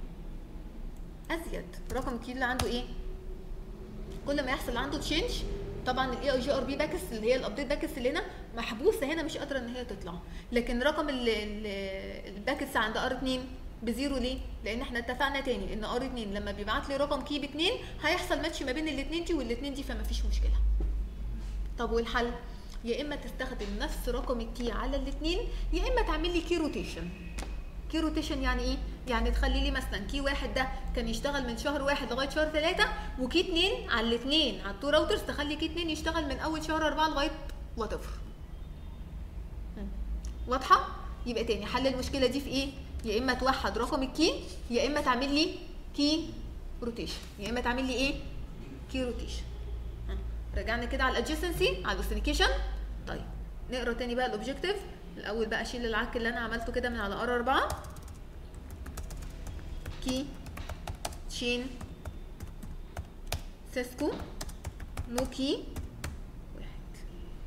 ازيد رقم الكيو اللي عنده ايه؟ كل ما يحصل عنده تشينج طبعا الاي اي جي ار بي باكس اللي هي الابديت باكس اللي هنا محبوسه هنا مش قادره ان هي تطلع لكن رقم ال- ال- الباكس عند ار 2 بزيرو ليه؟ لان احنا اتفقنا تاني ان ار 2 لما بيبعت لي رقم كي باتنين هيحصل ماتش ما بين الاثنين دي والاثنين دي فما فيش مشكله. طب والحل؟ يا اما تستخدم نفس رقم الكي على الاثنين يا اما تعمل لي كي روتيشن. كي روتيشن يعني ايه؟ يعني تخلي لي مثلا كي واحد ده كان يشتغل من شهر واحد لغايه شهر ثلاثه وكي اتنين على الاثنين على التو راوترز تخلي كي اتنين يشتغل من اول شهر اربعه لغايه وات ايفر. واضحه؟ يبقى تاني حل المشكله دي في ايه؟ يا اما توحد رقم الكي يا اما تعمل لي كي روتيشن يا اما تعمل لي ايه؟ كي روتيشن. رجعنا كده على الادجيسنسي على الاوثنيكيشن طيب نقرا تاني بقى الاوبجيكتيف الاول بقى اشيل العك اللي انا عملته كده من على ار 4 كي تشين سيسكو نو كي واحد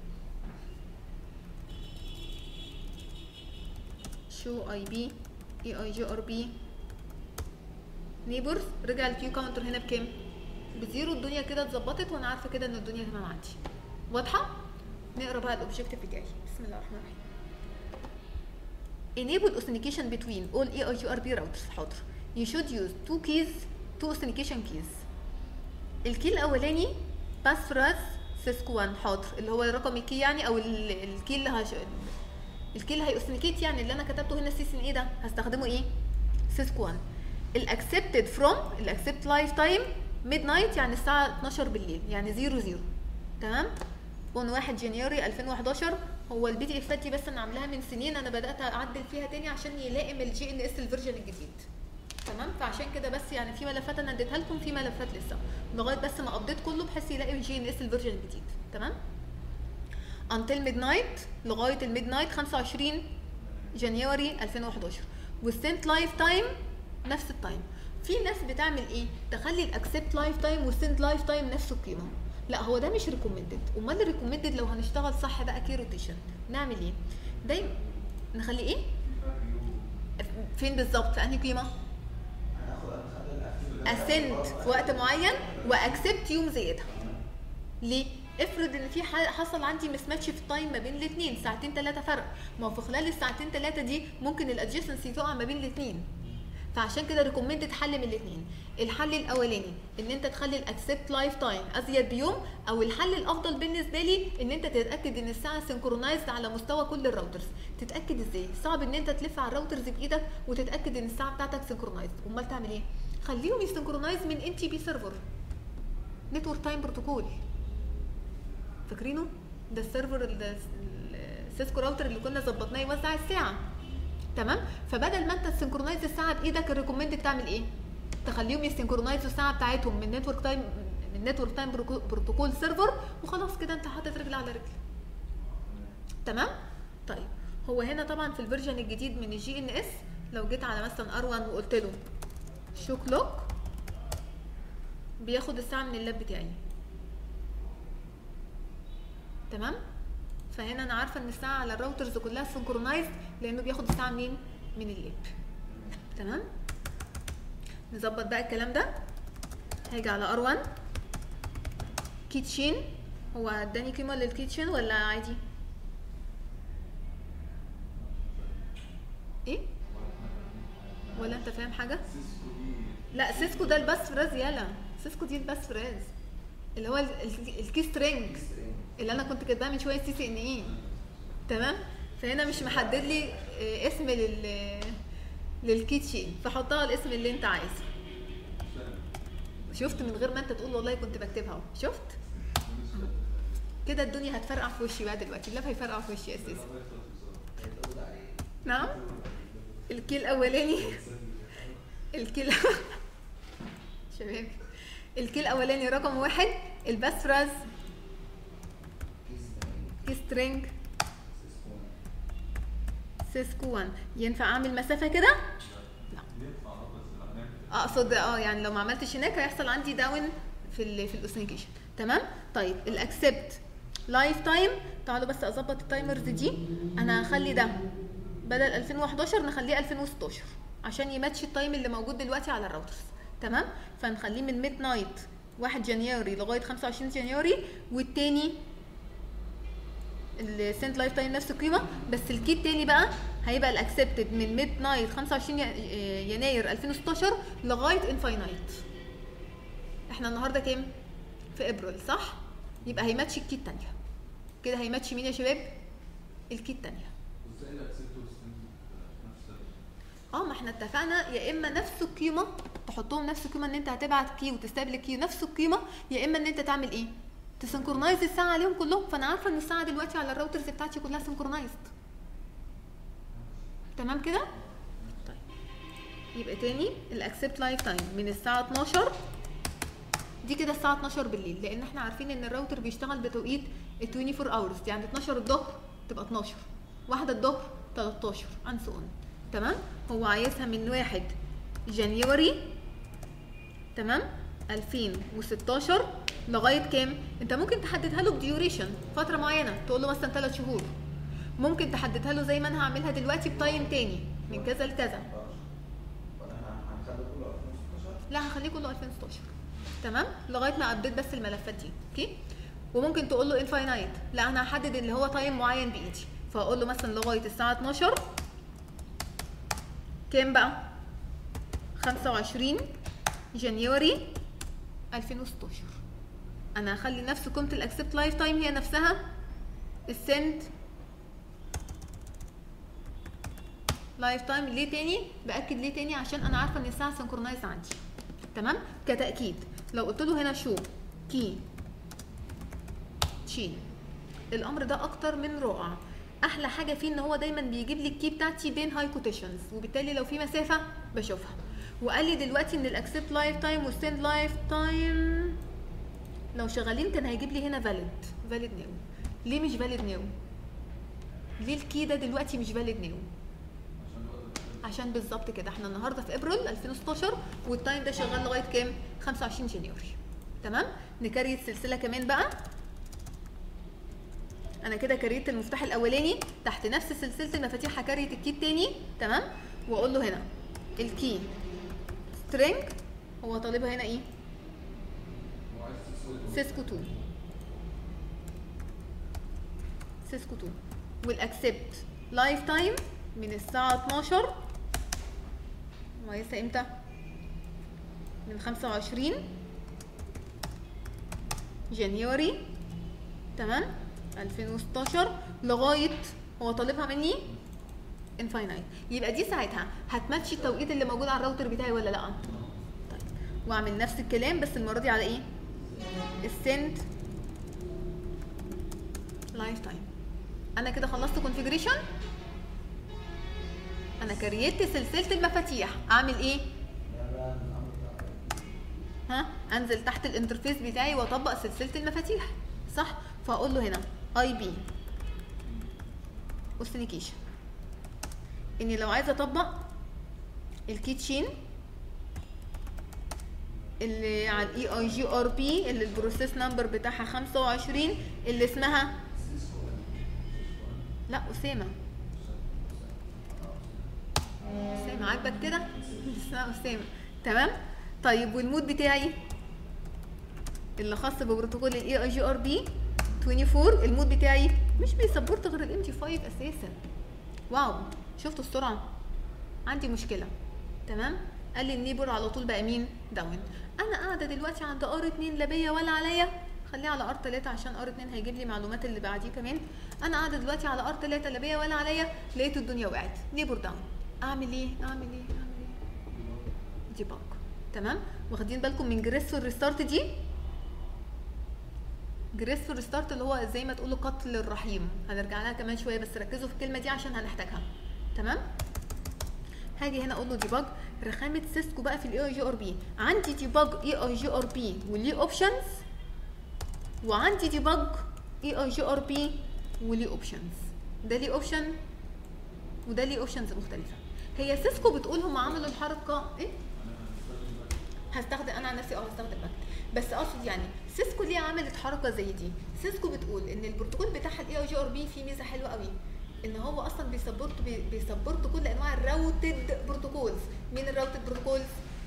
شو اي بي اي اي جي ار بي نيبرز رجع الكيو كاونتر هنا بكام؟ بزيرو الدنيا كده اتظبطت وانا عارفه كده ان الدنيا تمام عندي واضحه؟ نقرا بقى الاوبجيكتيف بتاعي بسم الله الرحمن الرحيم enable authentication between all ARGRB routers حاضر you should use two keys two authentication keys الكي الاولاني باسفراز سيسكو 1 حاضر اللي هو رقم الكي يعني او ال- الكي اللي هش... الكي اللي هيأوثنيكيت يعني اللي انا كتبته هنا سي سي ان ايه ده هستخدمه ايه سيسكو 1 الاكسبتد فروم الاكسبت لايف تايم ميد نايت يعني الساعه 12 بالليل يعني 0 0 تمام اون 1 جانيوري 2011 هو البي دي افات دي بس انا عاملاها من سنين انا بدات اعدل فيها تاني عشان يلائم الجي ان اس الفيرجن الجديد تمام فعشان كده بس يعني في ملفات انا اديتها لكم في ملفات لسه لغايه بس ما ابديت كله بحيث يلاقي الجي ان اس الفيرجن الجديد تمام until midnight لغايه الميد نايت 25 جانيوري 2011 والسنت لايف تايم نفس التايم في ناس بتعمل ايه تخلي الاكسبت لايف تايم والسنت لايف تايم نفس القيمه لا هو ده مش ريكومندد امال الريكومندد لو هنشتغل صح بقى كي روتيشن نعمل ايه دايما نخلي ايه فين بالظبط في انهي قيمه هناخد هنخلي الأكتيف اسنت في وقت معين واكسبت يوم زياده ليه افرض ان في ح- حصل عندي مس ماتش في التايم ما بين الاثنين ساعتين ثلاثه فرق ما هو في خلال الساعتين ثلاثه دي ممكن الادجستنسي تقع ما بين الاثنين فعشان كده ريكومندد حل من الاثنين الحل الاولاني ان انت تخلي الاكسبت لايف تايم ازيد بيوم او الحل الافضل بالنسبه لي ان انت تتاكد ان الساعه سنكرونايزد على مستوى كل الراوترز تتاكد ازاي صعب ان انت تلف على الراوترز بايدك وتتاكد ان الساعه بتاعتك سنكرونايزد امال تعمل ايه خليهم يسنكرونايز من ان تي بي سيرفر نتورك تايم بروتوكول فاكرينه ده السيرفر ال- السيسكو راوتر اللي كنا ظبطناه يوزع الساعه تمام فبدل ما انت تسنكرونايز الساعه بايدك الريكومندد تعمل ايه تخليهم يسنكرونايزوا الساعه بتاعتهم من نتورك تايم من نتورك تايم بروتوكول سيرفر وخلاص كده انت حاطط رجل على رجل تمام طيب هو هنا طبعا في الفيرجن الجديد من الجي ان اس لو جيت على مثلا ار 1 وقلت له شو كلوك بياخد الساعه من اللاب بتاعي تمام فهنا انا عارفه ان الساعه على الراوترز كلها سنكرونايزد لانه بياخد الساعه منين من اللاب تمام نظبط بقى الكلام ده هاجي على ار 1 كيتشين هو اداني قيمه للكيتشين ولا عادي ايه ولا انت فاهم حاجه لا سيسكو ده الباس فراز يلا سيسكو دي الباس فراز اللي هو ال- ال- الكي سترينج اللي انا كنت كاتباها من شويه سي سي ان اي تمام فهنا مش محدد لي آه، اسم لل للكيتشين فحطها الاسم اللي انت عايزه شفت من غير ما انت تقول والله كنت بكتبها اهو شفت كده الدنيا هتفرقع في وشي بقى دلوقتي اللاب هيفرقع في وشي اساسا هيتقبض عليه نعم الكي الاولاني الكي الأ- شباب الكي الاولاني رقم واحد الباس فراز كيس تمانين. كي سترينج سيسكو 1 ينفع اعمل مسافه كده لا ينفع اه بس لا نعمل اقصد اه يعني لو ما عملتش هناك هيحصل عندي داون في ال في الاوثنتيكيشن تمام طيب الاكسبت لايف تايم تعالوا بس اظبط التايمرز دي انا هخلي ده بدل 2011 نخليه 2016 عشان يماتش التايم اللي موجود دلوقتي على الراوترز تمام فنخليه من ميد نايت 1 جانيوري لغايه 25 جانيوري والتاني السنت لايف تايم نفس القيمه بس الكي التاني بقى هيبقى الاكسبتد من ميد نايت 25 ي- يناير 2016 لغايه انفاينايت احنا النهارده كام في ابريل صح يبقى هيماتش الكي التانيه كده هيماتش مين يا شباب الكي التانيه ازاي الاكسبت والسنت نفس ال- اه ما احنا اتفقنا يا اما نفس القيمه تحطهم نفس القيمه ان انت هتبعت كي وتستقبل كي نفس القيمه يا اما ان انت تعمل ايه تسنكرونايز الساعه عليهم كلهم فانا عارفه ان الساعه دلوقتي على الراوترز بتاعتي كلها سنكرونايزد تمام كده طيب يبقى تاني الاكسبت لايف تايم من الساعه 12 دي كده الساعه 12 بالليل لان احنا عارفين ان الراوتر بيشتغل بتوقيت ال 24 اورز يعني 12 الظهر تبقى 12 واحده الظهر 13 and so on تمام هو عايزها من 1 جانيوري تمام 2016 لغايه كام انت ممكن تحددها له بديوريشن فتره معينه تقول له مثلا 3 شهور ممكن تحددها له زي ما انا هعملها دلوقتي بتايم تاني من كذا لكذا ولا احنا هنخلي كله 2016 لا هخليه كله 2016 تمام لغايه ما ابديت بس الملفات دي اوكي وممكن تقول له انفاينايت لا انا هحدد اللي هو تايم معين بايدي فاقول له مثلا لغايه الساعه 12 كام بقى 25 جانيوري 2016 انا هخلي نفس قيمه الاكسبت لايف تايم هي نفسها السند لايف تايم ليه تاني باكد ليه تاني عشان انا عارفه ان الساعه سنكرونايز عندي تمام كتاكيد لو قلت له هنا شو كي تشين الامر ده اكتر من رائع احلى حاجه فيه ان هو دايما بيجيب لي الكي بتاعتي بين هاي كوتيشنز وبالتالي لو في مسافه بشوفها وقال لي دلوقتي ان الاكسبت لايف تايم والسند لايف تايم لو شغالين كان هيجيب لي هنا فاليد فاليد نيو ليه مش فاليد نيو ليه الكي ده دلوقتي مش فاليد نيو عشان الوقت ده عشان بالظبط كده احنا النهارده في ابريل 2016 والتايم ده شغال لغايه كام 25 جانيوري تمام نكريت سلسله كمان بقى انا كده كريت المفتاح الاولاني تحت نفس سلسله المفاتيح هكريت الكي التاني تمام واقول له هنا الكي سترينج هو طالبها هنا ايه هو عايز تسوي سيسكو 2 سيسكو 2 والاكسبت لايف تايم من الساعة 12 وهيسا امتى؟ من 25 جانيوري تمام 2016 لغاية هو طالبها مني انفاينايت يبقى دي ساعتها هتماتش التوقيت اللي موجود على الراوتر بتاعي ولا لا؟ طيب واعمل نفس الكلام بس المرة دي على ايه؟ السند لايف تايم انا كده خلصت كونفيجريشن انا كريت سلسله المفاتيح اعمل ايه ده بقى الامر ده ها انزل تحت الانترفيس بتاعي واطبق سلسله المفاتيح صح فاقول له هنا اي بي اوثنيكيشن اني لو عايزه اطبق الكي تشين اللي على الاي اي جي ار بي اللي البروسيس نمبر بتاعها 25 اللي اسمها لا اسامه اسامه عاجبك كده اسمها اسامه تمام طيب والمود بتاعي اللي خاص ببروتوكول الاي اي جي ار بي 24 المود بتاعي مش بيسبورت غير الام تي 5 اساسا واو شفتوا السرعه عندي مشكله تمام قال لي النيبر على طول بقى مين داون انا قاعده دلوقتي عند ار 2 لا بيا ولا عليا خليه على ار 3 عشان ار 2 هيجيب لي معلومات اللي بعديه كمان انا قاعده دلوقتي على ار 3 لا بيا ولا عليا لقيت الدنيا وقعت نيبر داون اعمل ايه اعمل ايه اعمل ايه دي باك تمام واخدين بالكم من جريسفul ريستارت دي جريسفul ريستارت اللي هو زي ما تقولوا قتل الرحيم هنرجع لها كمان شويه بس ركزوا في الكلمه دي عشان هنحتاجها تمام هاجي هنا اقول له ديباج رخامه سيسكو بقى في الاي اي جي ار بي عندي ديباج اي اي جي ار بي وليه اوبشنز وعندي ديباج اي اي جي ار بي وليه اوبشنز ده ليه اوبشن وده ليه اوبشنز مختلفه هي سيسكو بتقول هم عملوا الحركه ايه هستخدم انا عن نفسي اه هستخدم باكت بس اقصد يعني سيسكو ليه عملت حركه زي دي سيسكو بتقول ان البروتوكول بتاعها الاي او جي ار بي فيه ميزه حلوه قوي ان هو اصلا بيسبورت بي- بيسبورت كل انواع الراوتد بروتوكولز مين الراوتد بروتوكولز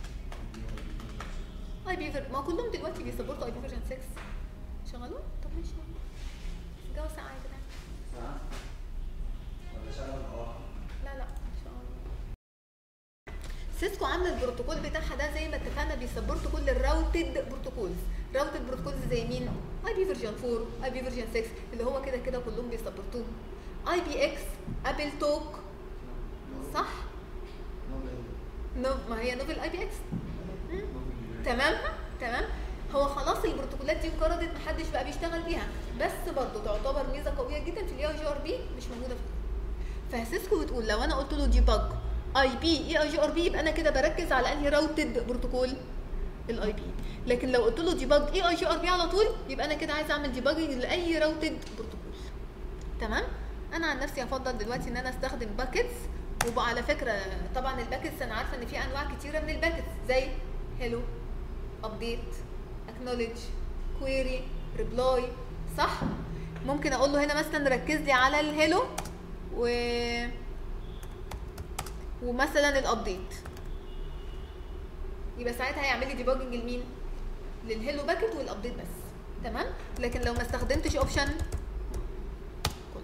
اي بي فير ما كلهم دلوقتي بيسبورتوا اي بي فيرجن 6 شغلوه طب ماشي الجو ساقع يا جدعان ساعة ولا شغل اه لا لا ان شاء الله سيسكو عامله البروتوكول بتاعها ده زي ما اتفقنا بيسبورت كل الراوتد بروتوكولز راوتد بروتوكولز زي مين اي بي فيرجن 4 اي بي فيرجن 6 اللي هو كده كده كلهم بيسبورتوه اي بي اكس ابل توك صح نو ما هي نوفل اي بي اكس تمام تمام هو خلاص البروتوكولات دي انقرضت محدش بقى بيشتغل بيها بس برضه تعتبر ميزه قويه جدا في الاي جي ار بي مش موجوده في فسيسكو بتقول لو انا قلت له ديباج اي بي اي اي جي ار بي يبقى انا كده بركز على انهي راوتد بروتوكول الاي بي لكن لو قلت له ديباج اي اي جي ار بي على طول يبقى انا كده عايز اعمل ديباجنج لاي راوتد بروتوكول تمام انا عن نفسي افضل دلوقتي ان انا استخدم باكيتس وبقى على فكره طبعا الباكيتس انا عارفه ان في انواع كتيره من الباكيتس زي هلو ابديت اكنولج كويري ريبلاي صح ممكن اقول له هنا مثلا ركز لي على الهلو و ومثلا الابديت يبقى ساعتها هيعمل لي ديباجنج لمين للهلو باكيت والابديت بس تمام لكن لو ما استخدمتش اوبشن كله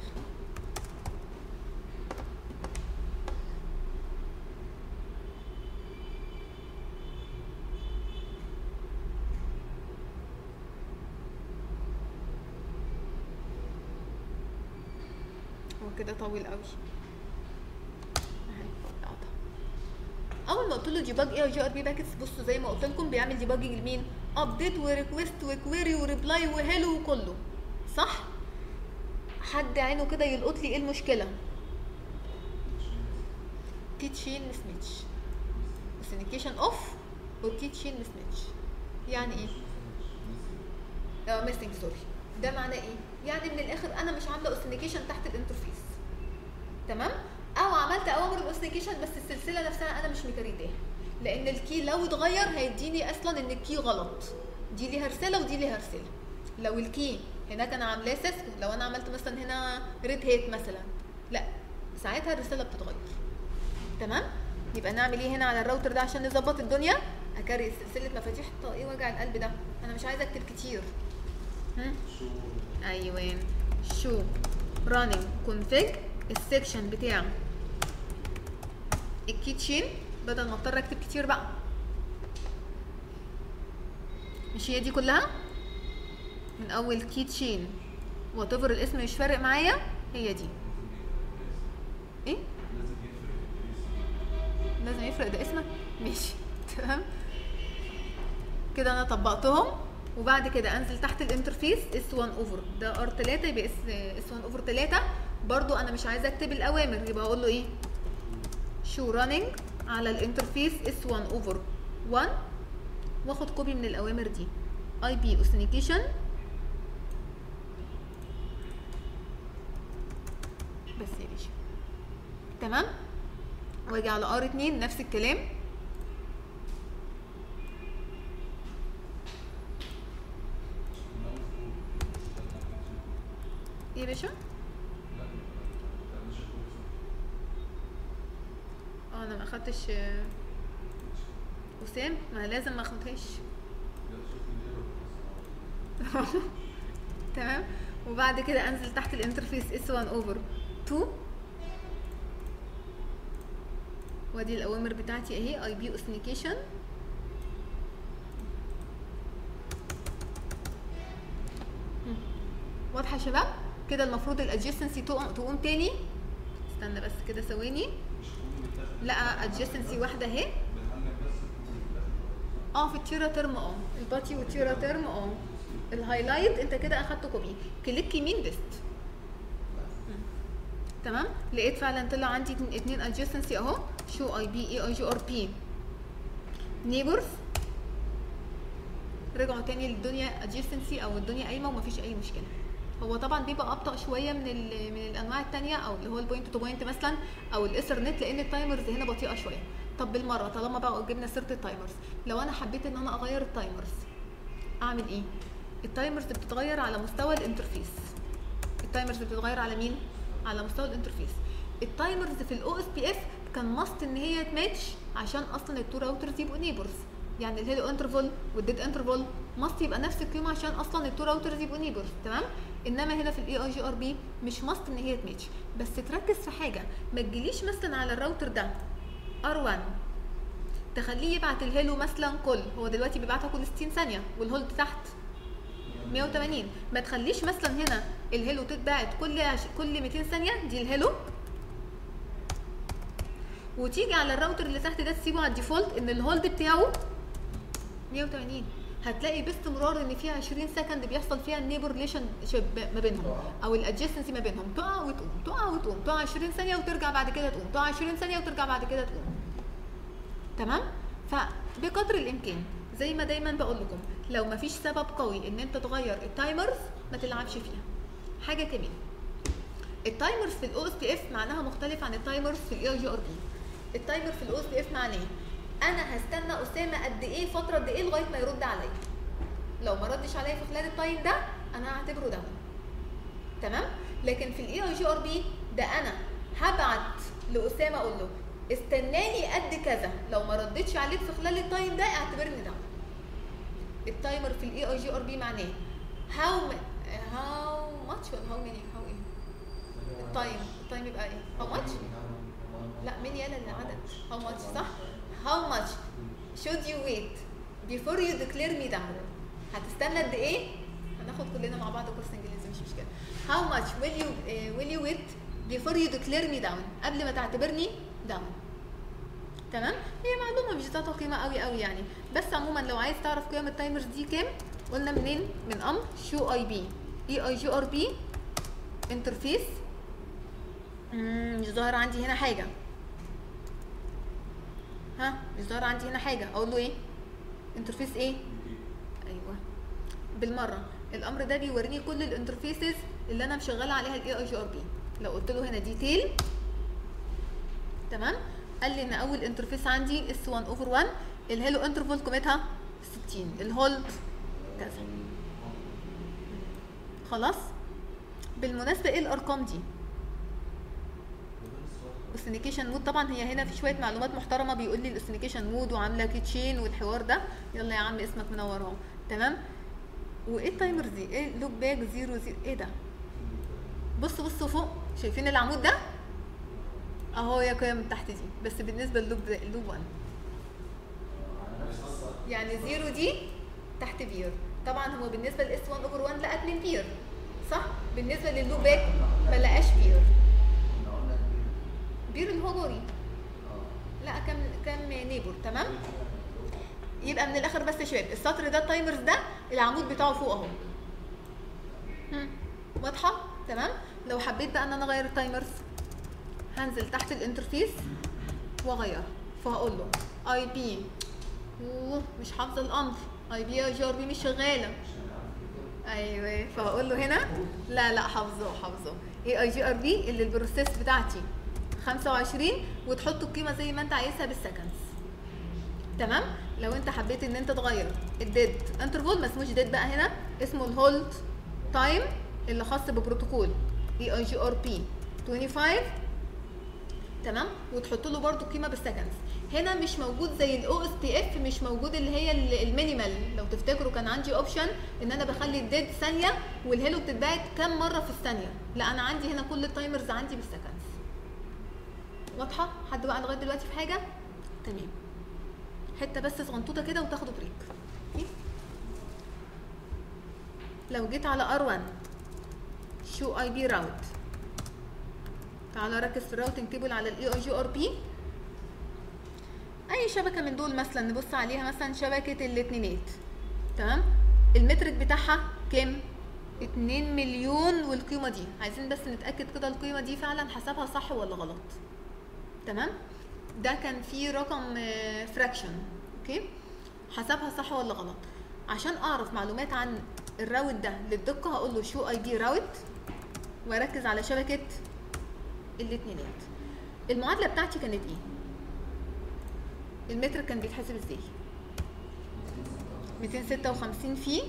هو كده طويل قوي أهي، قطع. اول ما قلت له ديباج اي جي ار بي باكيتس بصوا زي ما قلت لكم بيعمل ديباجنج لمين ابديت وريكويست وكويري وريبلاي وهيلو وكله صح حد عينه كده يلقط لي ايه المشكله كي تشين مسميتش اوثنتيكيشن اوف اور كي تشين مسميتش يعني ايه اه ميسنج سوري ده معناه ايه يعني من الاخر انا مش عامله اوثنتيكيشن تحت الانترفيس تمام او عملت اوامر الاوثنتيكيشن بس السلسله نفسها انا مش مكريتاها لان الكي لو اتغير هيديني اصلا ان الكي غلط دي ليها رساله ودي ليها رساله لو الكي هناك انا عاملاه سيسكو لو انا عملت مثلا هنا ريد هيت مثلا لا ساعتها الرساله بتتغير تمام يبقى نعمل ايه هنا على الراوتر ده عشان نظبط الدنيا اكري سلسله مفاتيح طب ايه وجع القلب ده انا مش عايزه اكتب كتير هم؟ ايوه شو راننج كونفيج السكشن بتاع الكيتشين بدل ما اضطر اكتب كتير بقى مش هي دي كلها من اول كيتشين وات الاسم مش فارق معايا هي دي ايه لازم يفرق ده اسمك ماشي تمام كده انا طبقتهم وبعد كده انزل تحت الانترفيس اس 1 اوفر ده ار 3 يبقى اس اس 1 اوفر 3 برضو انا مش عايزه اكتب الاوامر يبقى اقول له ايه شو راننج على الانترفيس اس 1 اوفر 1 واخد كوبي من الاوامر دي اي بي اوثنتيكيشن بس يا باشا تمام واجي على ار 2 نفس الكلام ايه يا باشا اه انا ما اخدتش آه، وسام ما لازم ما اخدهاش تمام وبعد كده انزل تحت الانترفيس اس 1 اوفر 2 وادي الاوامر بتاعتي اهي اي بي اوثنتيكيشن واضحه يا شباب كده المفروض الادجستنسي تقوم تقوم تاني استنى بس كده ثواني لا ادجستنسي واحده اهي اه في التيرا ترم اه الباتي والتيرا ترم اه الهايلايت انت كده اخدت كوبي كليك يمين بيست تمام لقيت فعلا طلع عندي اتنين- اتنين ادجستنسي اهو شو اي بي اي اي جي ار بي نيبرز رجعوا تاني للدنيا ادجستنسي او الدنيا قايمه ومفيش اي مشكله هو طبعا بيبقى ابطا شويه من ال- من الانواع التانية او اللي هو البوينت تو بوينت مثلا او الايثرنت لان التايمرز هنا بطيئه شويه طب بالمره طالما بقى جبنا سيره التايمرز لو انا حبيت ان انا اغير التايمرز اعمل ايه التايمرز بتتغير على مستوى الانترفيس التايمرز بتتغير على مين على مستوى الانترفيس التايمرز في الاو اس بي اف كان ماست ان هي تماتش عشان اصلا التو راوترز يبقوا نيبرز يعني الهيلو انترفال والديد انترفال ماست يبقى نفس القيمه عشان اصلا التو راوترز يبقوا نيبرز تمام انما هنا في الاي اي جي ار بي مش ماست ان هي تماتش بس تركز في حاجه ما تجيليش مثلا على الراوتر ده ار1 تخليه يبعت الهيلو مثلا كل هو دلوقتي بيبعتها كل 60 ثانيه والهولد تحت 180 ما تخليش مثلا هنا الهيلو تتبعت كل عش... كل 200 ثانيه دي الهيلو وتيجي على الراوتر اللي تحت ده تسيبه على الديفولت ان الهولد بتاعه 180 هتلاقي باستمرار ان فيها 20 سكند بيحصل فيها النيبر ريليشن ما بينهم او الادجستنسي ما بينهم تقع وتقوم تقع وتقوم تقع 20 ثانيه وترجع بعد كده تقوم تقع 20 ثانيه وترجع بعد كده تقوم تمام فبقدر الامكان زي ما دايما بقول لكم لو ما فيش سبب قوي ان انت تغير التايمرز ما تلعبش فيها حاجه كمان التايمرز في الاو اس بي اف معناها مختلف عن التايمرز في الاي جي ار بي التايمر في الاو اس بي اف معناه انا هستنى اسامه قد ايه فتره قد ايه لغايه ما يرد عليا لو ما ردش عليا في خلال التايم ده انا هعتبره داون تمام لكن في الاي اي جي ار بي ده انا هبعت لاسامه اقول له استناني قد كذا لو ما ردتش عليك في خلال التايم ده اعتبرني داون التايمر في الاي اي جي ار بي معناه هاو هاو ماتش ولا هاو ماني هاو ايه التايم التايم يبقى ايه هاو ماتش لا مين يلا العدد how much صح how much should you wait before you declare me down هتستنى قد ايه هناخد كلنا مع بعض كورس انجليزي مش مشكله how much will you uh, will you wait before you declare me down قبل ما تعتبرني down تمام هي معلومه مش ذات قيمه قوي قوي يعني بس عموما لو عايز تعرف قيم التايمرز دي كام قلنا منين من امر شو اي بي اي اي جي ار بي انترفيس مش ظاهر عندي هنا حاجه ها مش ظاهر عندي هنا حاجه اقول له ايه انترفيس ايه ايوه بالمره الامر ده بيوريني كل الانترفيسز اللي انا مشغله عليها الاي اي جي ار بي لو قلت له هنا ديتيل تمام قال لي ان اول انترفيس عندي اس 1 اوفر 1 الهيلو انترفال قيمتها 60 الهولد كذا خلاص بالمناسبه ايه الارقام دي الاوثنيكيشن مود طبعا هي هنا في شويه معلومات محترمه بيقول لي الاوثنيكيشن مود وعامله كيتشين والحوار ده يلا يا عم اسمك منور اهو تمام وايه التايمر دي ايه لوك باك زيرو زيرو ايه ده بصوا بصوا فوق شايفين العمود ده اهو يا قيم تحت دي بس بالنسبه للوب اللوب 1 يعني زيرو دي تحت بير طبعا هو بالنسبه لاس 1 اوفر 1 لقى 2 بير صح بالنسبه لللوب باك ما لقاش بير كنا قلنا كبير. بير اللي هو جوري اه لا كام كام نيبر تمام يبقى من الاخر بس يا شباب السطر ده التايمرز ده العمود بتاعه فوق اهو هم، واضحه تمام لو حبيت بقى ان انا اغير التايمرز هنزل تحت الانترفيس واغير فهقول له اي بي مش حافظه الامر اي بي يا جي ار بي مش شغاله ايوه فهقول له هنا لا لا حافظه حافظه اي اي جي ار بي اللي البروسيس بتاعتي 25 وتحط القيمه زي ما انت عايزها بالسكندز تمام لو انت حبيت ان انت تغير الديد انترفول ما اسموش ديد بقى هنا اسمه الهولد تايم اللي خاص ببروتوكول اي اي جي ار بي 25 تمام وتحط له برده قيمه بالسكندز هنا مش موجود زي الاو اس بي اف مش موجود اللي هي ال- المينيمال لو تفتكروا كان عندي اوبشن ان انا بخلي الديد ثانيه والهيلو بتتبعت كام مره في الثانيه لا انا عندي هنا كل التايمرز عندي بالسكندز واضحه حد بقى لغايه دلوقتي في حاجه تمام حته بس صغنطوطه كده وتاخدوا بريك أوكي؟ لو جيت على ار1 شو اي بي راوت تعالى ركز في الراوتنج تيبل على الاي اي جي ار بي اي شبكه من دول مثلا نبص عليها مثلا شبكه الاتنينات تمام المترك بتاعها كام 2 مليون والقيمه دي عايزين بس نتاكد كده القيمه دي فعلا حسبها صح ولا غلط تمام ده كان فيه رقم فراكشن اوكي حسبها صح ولا غلط عشان اعرف معلومات عن الراوت ده للدقه هقول له شو اي دي راوت واركز على شبكه الاتنينات المعادله بتاعتي كانت ايه المتر كان بيتحسب ازاي 256 في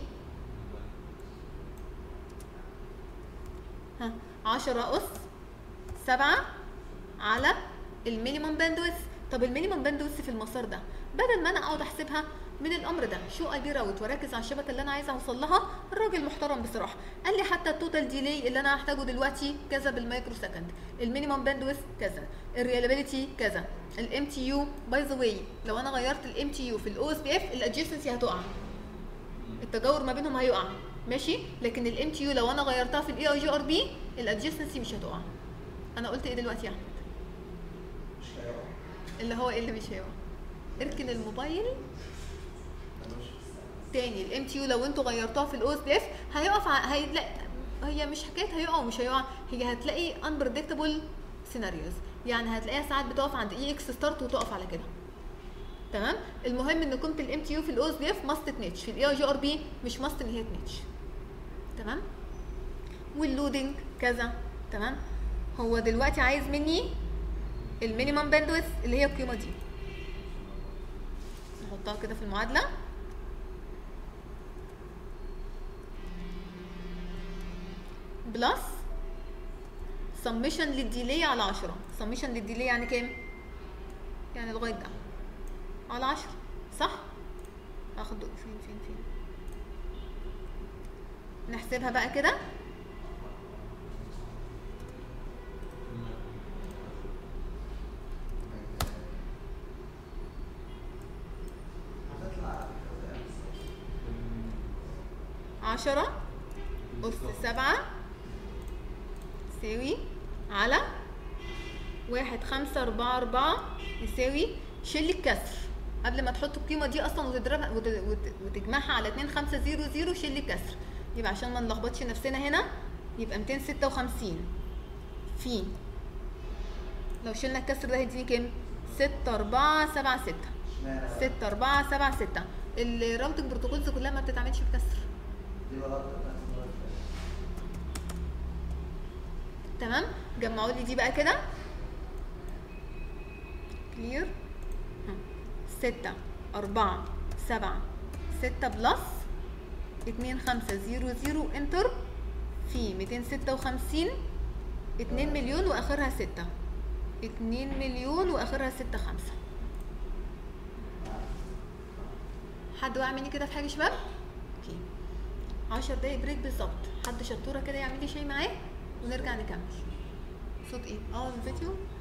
ها 10 اس 7 على المينيمم باندويث طب المينيمم باندويث في المسار ده بدل ما انا اقعد احسبها من الامر ده شو اي بي راوت واركز على الشبكه اللي انا عايزه اوصل لها الراجل محترم بصراحه قال لي حتى التوتال ديلي اللي انا هحتاجه دلوقتي كذا بالمايكرو سكند المينيمم باندويث كذا الريلابيلتي كذا الام تي يو باي ذا واي لو انا غيرت الام تي يو في الاو اس بي اف الادجستنسي هتقع التجاور ما بينهم هيقع ماشي لكن الام تي يو لو انا غيرتها في الاي اي جي ار بي الادجستنسي مش هتقع انا قلت ايه دلوقتي يا احمد مش هيقع اللي هو ايه اللي مش هيقع اركن الموبايل ملوش في السنة. تاني الام تي يو لو انتوا غيرتوها في الاو اس بي اف هيقف ع- هيلاقي هي مش حكايه هيقع ومش هيقع هي هتلاقي unpredictable سيناريوز يعني هتلاقيها ساعات بتقف عند اي اكس ستارت وتقف على كده تمام المهم ان قيمه الام تي يو في الاو اس بي اف ماست تنتش في الاي جي ار بي مش ماست ان هي تنتش تمام واللودنج كذا تمام هو دلوقتي عايز مني المينيمم باندويث اللي هي القيمه دي نحطها كده في المعادله بلس سمشن للديلي على 10 سمشن للديلي يعني كام يعني لغايه ده على 10 صح هاخد فين فين فين نحسبها بقى كده هتطلع على فكرة زي بالظبط. 10 أس 7 يساوي على واحد خمسة أربعة أربعة يساوي شيل الكسر قبل ما تحط القيمة دي أصلا وتضربها وت- وت- وتجمعها على اتنين خمسة زيرو زيرو شيل الكسر يبقى عشان ما نلخبطش نفسنا هنا يبقى ميتين ستة وخمسين في لو شلنا الكسر ده هيديني كام؟ ستة أربعة سبعة ستة اشمعنى بقى؟ ستة أربعة سبعة ستة الراوتنج بروتوكولز كلها ما بتتعملش بكسر دي غلط بتاعت المرة اللي فاتت. تمام جمعوا لي دي بقى كده كلير ستة أربعة سبعة ستة بلس اتنين خمسة زيرو زيرو انتر في ميتين ستة وخمسين اتنين مليون وآخرها ستة اتنين مليون وآخرها ستة خمسة حد واقع مني كده في حاجة يا شباب؟ اوكي عشر دقايق بريك بالظبط حد شطورة كده يعمل لي شاي معاه ونرجع نكمل صوت ايه؟ اه الفيديو